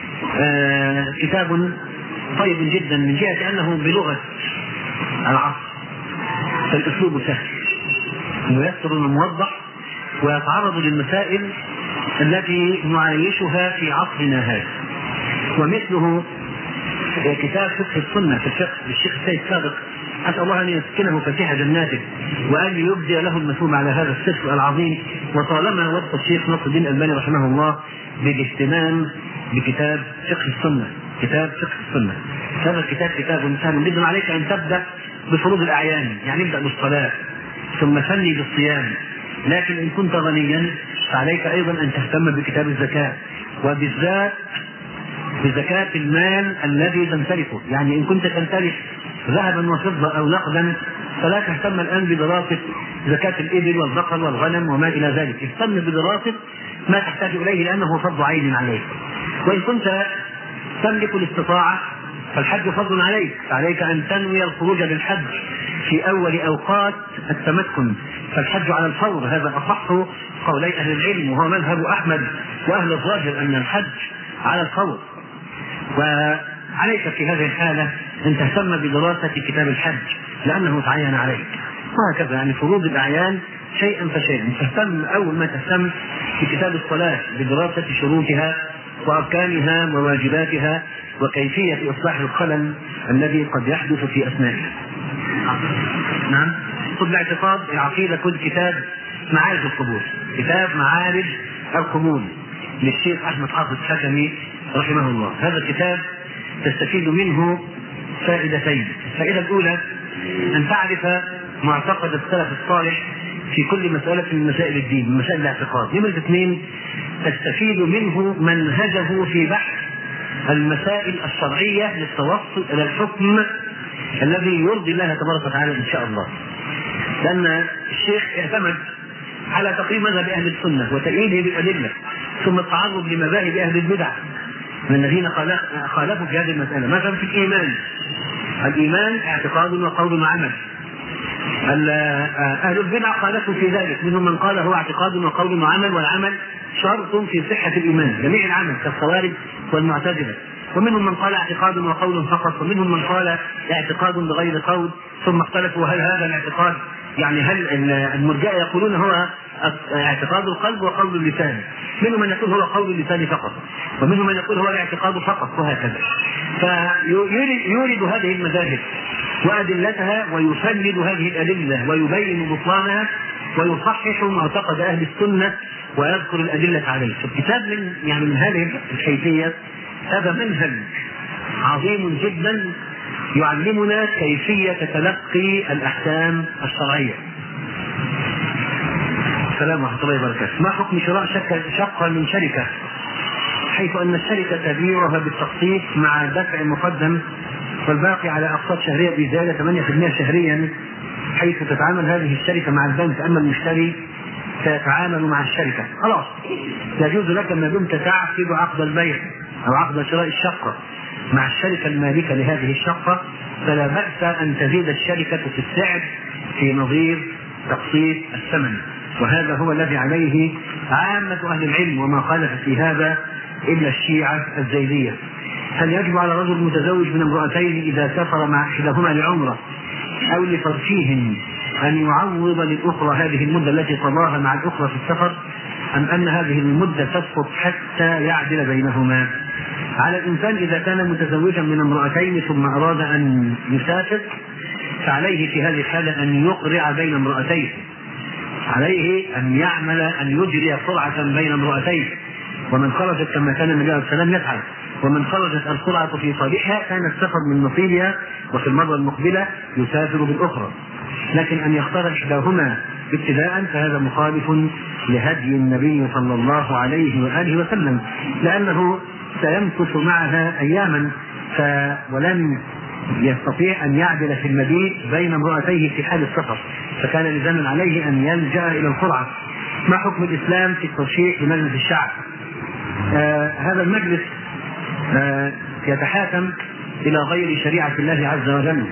آه كتاب طيب جدا من جهة أنه بلغة العصر فالأسلوب سهل ويسر الموضح ويتعرض للمسائل التي نعايشها في عصرنا هذا ومثله كتاب فقه السنة في الفقه للشيخ السيد سابق أسأل الله أن يسكنه فسيح جناته وأن يبدي له المثوب على هذا السفر العظيم وطالما وصف الشيخ نصر الدين الألباني رحمه الله بالاهتمام بكتاب فقه السنة كتاب فقه السنة هذا الكتاب كتاب سهل جدا عليك أن تبدأ بفروض الأعيان يعني ابدأ بالصلاة ثم فني بالصيام لكن إن كنت غنيا فعليك أيضا أن تهتم بكتاب الزكاة وبالذات بزكاة المال الذي تمتلكه يعني إن كنت تمتلك ذهبا وفضة أو نقدا فلا تهتم الآن بدراسة زكاة الإبل والبقر والغنم وما إلى ذلك اهتم بدراسة ما تحتاج إليه لأنه فرض عين عليك وإن كنت تملك الاستطاعة فالحج فرض عليك فعليك أن تنوي الخروج للحج في أول أوقات التمكن فالحج على الفور هذا أصح قولي أهل العلم وهو مذهب أحمد وأهل الظاهر أن الحج على الفور وعليك في هذه الحالة أن تهتم بدراسة كتاب الحج لأنه تعين عليك وهكذا يعني فروض الأعيان شيئا فشيئا تهتم أول ما تهتم بكتاب الصلاة بدراسة شروطها وأركانها وواجباتها وكيفية إصلاح الخلل الذي قد يحدث في أثنائها. نعم. خذ الاعتقاد العقيدة كل كتاب معارج القبول كتاب معارج القبول للشيخ أحمد حافظ الحكمي رحمه الله هذا الكتاب تستفيد منه فائدتين الفائدة الأولى أن تعرف معتقد السلف الصالح في كل مسألة من مسائل الدين من مسائل الاعتقاد نمرة اثنين تستفيد منه منهجه في بحث المسائل الشرعية للتوصل إلى الحكم الذي يرضي الله تبارك وتعالى إن شاء الله لأن الشيخ اعتمد على تقييم مذهب أهل السنة وتأييده بالأدلة ثم التعرض لمذاهب أهل البدع من الذين خالفوا في هذه المسألة مثلا في الإيمان الإيمان اعتقاد وقول وعمل أهل البدع خالفوا في ذلك منهم من قال هو اعتقاد وقول وعمل والعمل شرط في صحة الإيمان جميع العمل كالخوارج والمعتزلة ومنهم من قال اعتقاد وقول فقط ومنهم من قال اعتقاد بغير قول ثم اختلفوا هل هذا الاعتقاد يعني هل المرجئه يقولون هو اعتقاد القلب وقول اللسان منهم من يقول هو قول اللسان فقط ومنهم من يقول هو الاعتقاد فقط وهكذا فيورد هذه المذاهب وادلتها ويفند هذه الادله ويبين بطلانها ويصحح معتقد اهل السنه ويذكر الادله عليه فالكتاب من يعني من هذه الحيثيه هذا منهج عظيم جدا يعلمنا كيفية تلقي الأحكام الشرعية. السلام ورحمة الله وبركاته. ما حكم شراء شقة من شركة حيث أن الشركة تبيعها بالتقسيط مع دفع مقدم والباقي على أقساط شهرية بزيادة 8% شهريا حيث تتعامل هذه الشركة مع البنك أما المشتري سيتعامل مع الشركة خلاص يجوز لك ما دمت تعقد عقد البيع أو عقد شراء الشقة مع الشركة المالكة لهذه الشقة فلا بأس أن تزيد الشركة في السعر في نظير تقسيط الثمن وهذا هو الذي عليه عامة أهل العلم وما خالف في هذا إلا الشيعة الزيدية هل يجب على رجل متزوج من امرأتين إذا سافر مع إحداهما لعمرة أو لترفيه أن يعوض للأخرى هذه المدة التي قضاها مع الأخرى في السفر أم أن هذه المدة تسقط حتى يعدل بينهما على الإنسان إذا كان متزوجا من امرأتين ثم أراد أن يسافر فعليه في هذه الحالة أن يقرع بين امرأتين عليه أن يعمل أن يجري قرعة بين امرأتين ومن خرجت كما كان النبي عليه السلام يفعل ومن خرجت القرعة في صالحها كان السفر من نصيبها وفي المرة المقبلة يسافر بالأخرى لكن أن يختار إحداهما ابتداء فهذا مخالف لهدي النبي صلى الله عليه وآله وسلم لأنه سيمكث معها أياما ف... ولن يستطيع أن يعدل في المبيت بين امرأتيه في حال السفر فكان لزاما عليه أن يلجأ إلى القرعة ما حكم الإسلام في الترشيح لمجلس الشعب آه هذا المجلس آه يتحاكم إلى غير شريعة الله عز وجل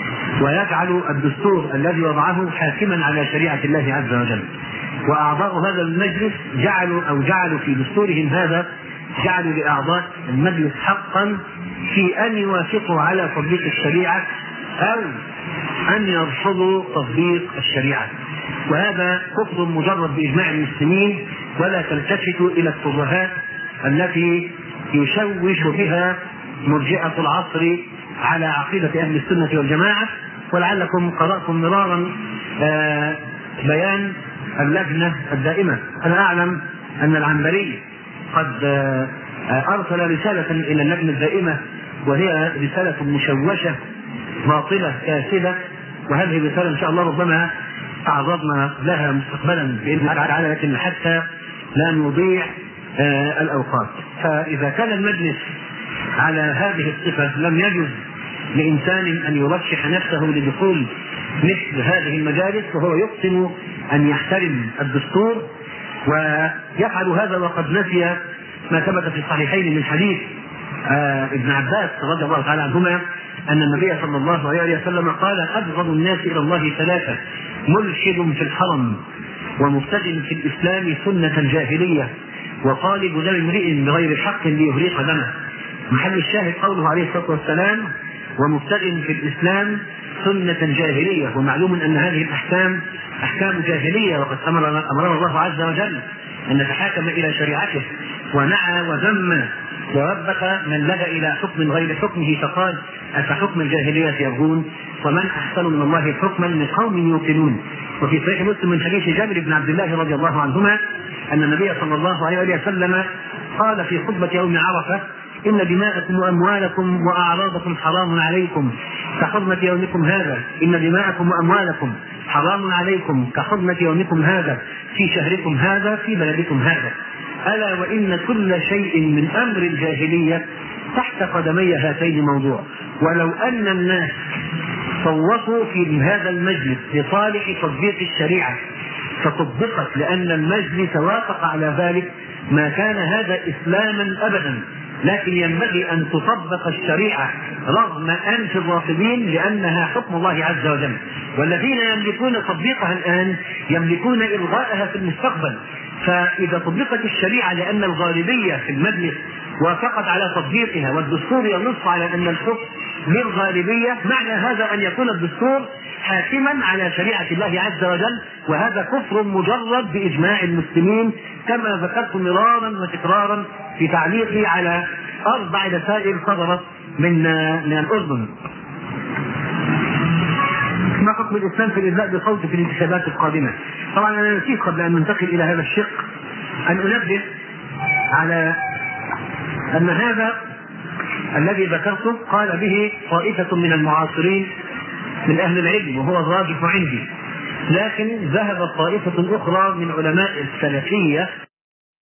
ويجعل الدستور الذي وضعه حاكما على شريعة الله عز وجل وأعضاء هذا المجلس جعلوا أو جعلوا في دستورهم هذا جعلوا لأعضاء المجلس حقا في أن يوافقوا على تطبيق الشريعة أو أن يرفضوا تطبيق الشريعة وهذا كفر مجرد بإجماع المسلمين ولا تلتفتوا إلى الترهات التي يشوش بها مرجئة العصر على عقيدة أهل السنة والجماعة ولعلكم قرأتم مرارا آه بيان اللجنة الدائمة أنا أعلم أن العنبري قد آه أرسل رسالة إلى اللجنة الدائمة وهي رسالة مشوشة باطلة كاسدة وهذه الرسالة إن شاء الله ربما تعرضنا لها مستقبلا بإذن الله تعالى لكن حتى لا نضيع آه الأوقات فإذا كان المجلس على هذه الصفة لم يجوز لإنسان أن يرشح نفسه لدخول مثل هذه المجالس وهو يقسم أن يحترم الدستور ويفعل هذا وقد نسي ما ثبت في الصحيحين من حديث آه ابن عباس رضي الله تعالى عنهما أن النبي صلى الله عليه وسلم قال أبغض الناس إلى الله ثلاثة ملحد في الحرم ومبتدئ في الإسلام سنة جاهلية وطالب دم امرئ بغير حق ليهريق دمه محل الشاهد قوله عليه الصلاة والسلام ومبتدئ في الإسلام سنة جاهلية ومعلوم أن هذه الأحكام أحكام جاهلية وقد أمرنا أمرنا الله عز وجل أن نتحاكم إلى شريعته ونعى وذم ووبخ من لجا الى حكم غير حكمه فقال افحكم الجاهليه يبغون ومن احسن من الله حكما لقوم يوقنون وفي صحيح مسلم من حديث جابر بن عبد الله رضي الله عنهما ان النبي صلى الله عليه وسلم قال في خطبه يوم عرفه ان دماءكم واموالكم واعراضكم حرام عليكم كحرمه يومكم هذا ان دماءكم واموالكم حرام عليكم كحرمه يومكم هذا في شهركم هذا في بلدكم هذا ألا وإن كل شيء من أمر الجاهلية تحت قدمي هاتين موضوع ولو أن الناس صوتوا في هذا المجلس لصالح تطبيق الشريعة فطبقت لأن المجلس وافق على ذلك ما كان هذا إسلاما أبدا لكن ينبغي أن تطبق الشريعة رغم أنف الرافضين لأنها حكم الله عز وجل والذين يملكون تطبيقها الآن يملكون إلغاءها في المستقبل فإذا طبقت الشريعة لأن الغالبية في المجلس وافقت على تطبيقها والدستور ينص على أن الحكم للغالبية معنى هذا أن يكون الدستور حاكما على شريعة الله عز وجل وهذا كفر مجرد بإجماع المسلمين كما ذكرت مرارا وتكرارا في تعليقي على أربع رسائل صدرت من من الأردن ما حكم الاسلام في الادلاء بصوت في الانتخابات القادمه؟ طبعا انا نسيت قبل ان ننتقل الى هذا الشق ان انبه على ان هذا الذي ذكرته قال به طائفه من المعاصرين من اهل العلم وهو الراجح عندي لكن ذهبت طائفه اخرى من علماء السلفيه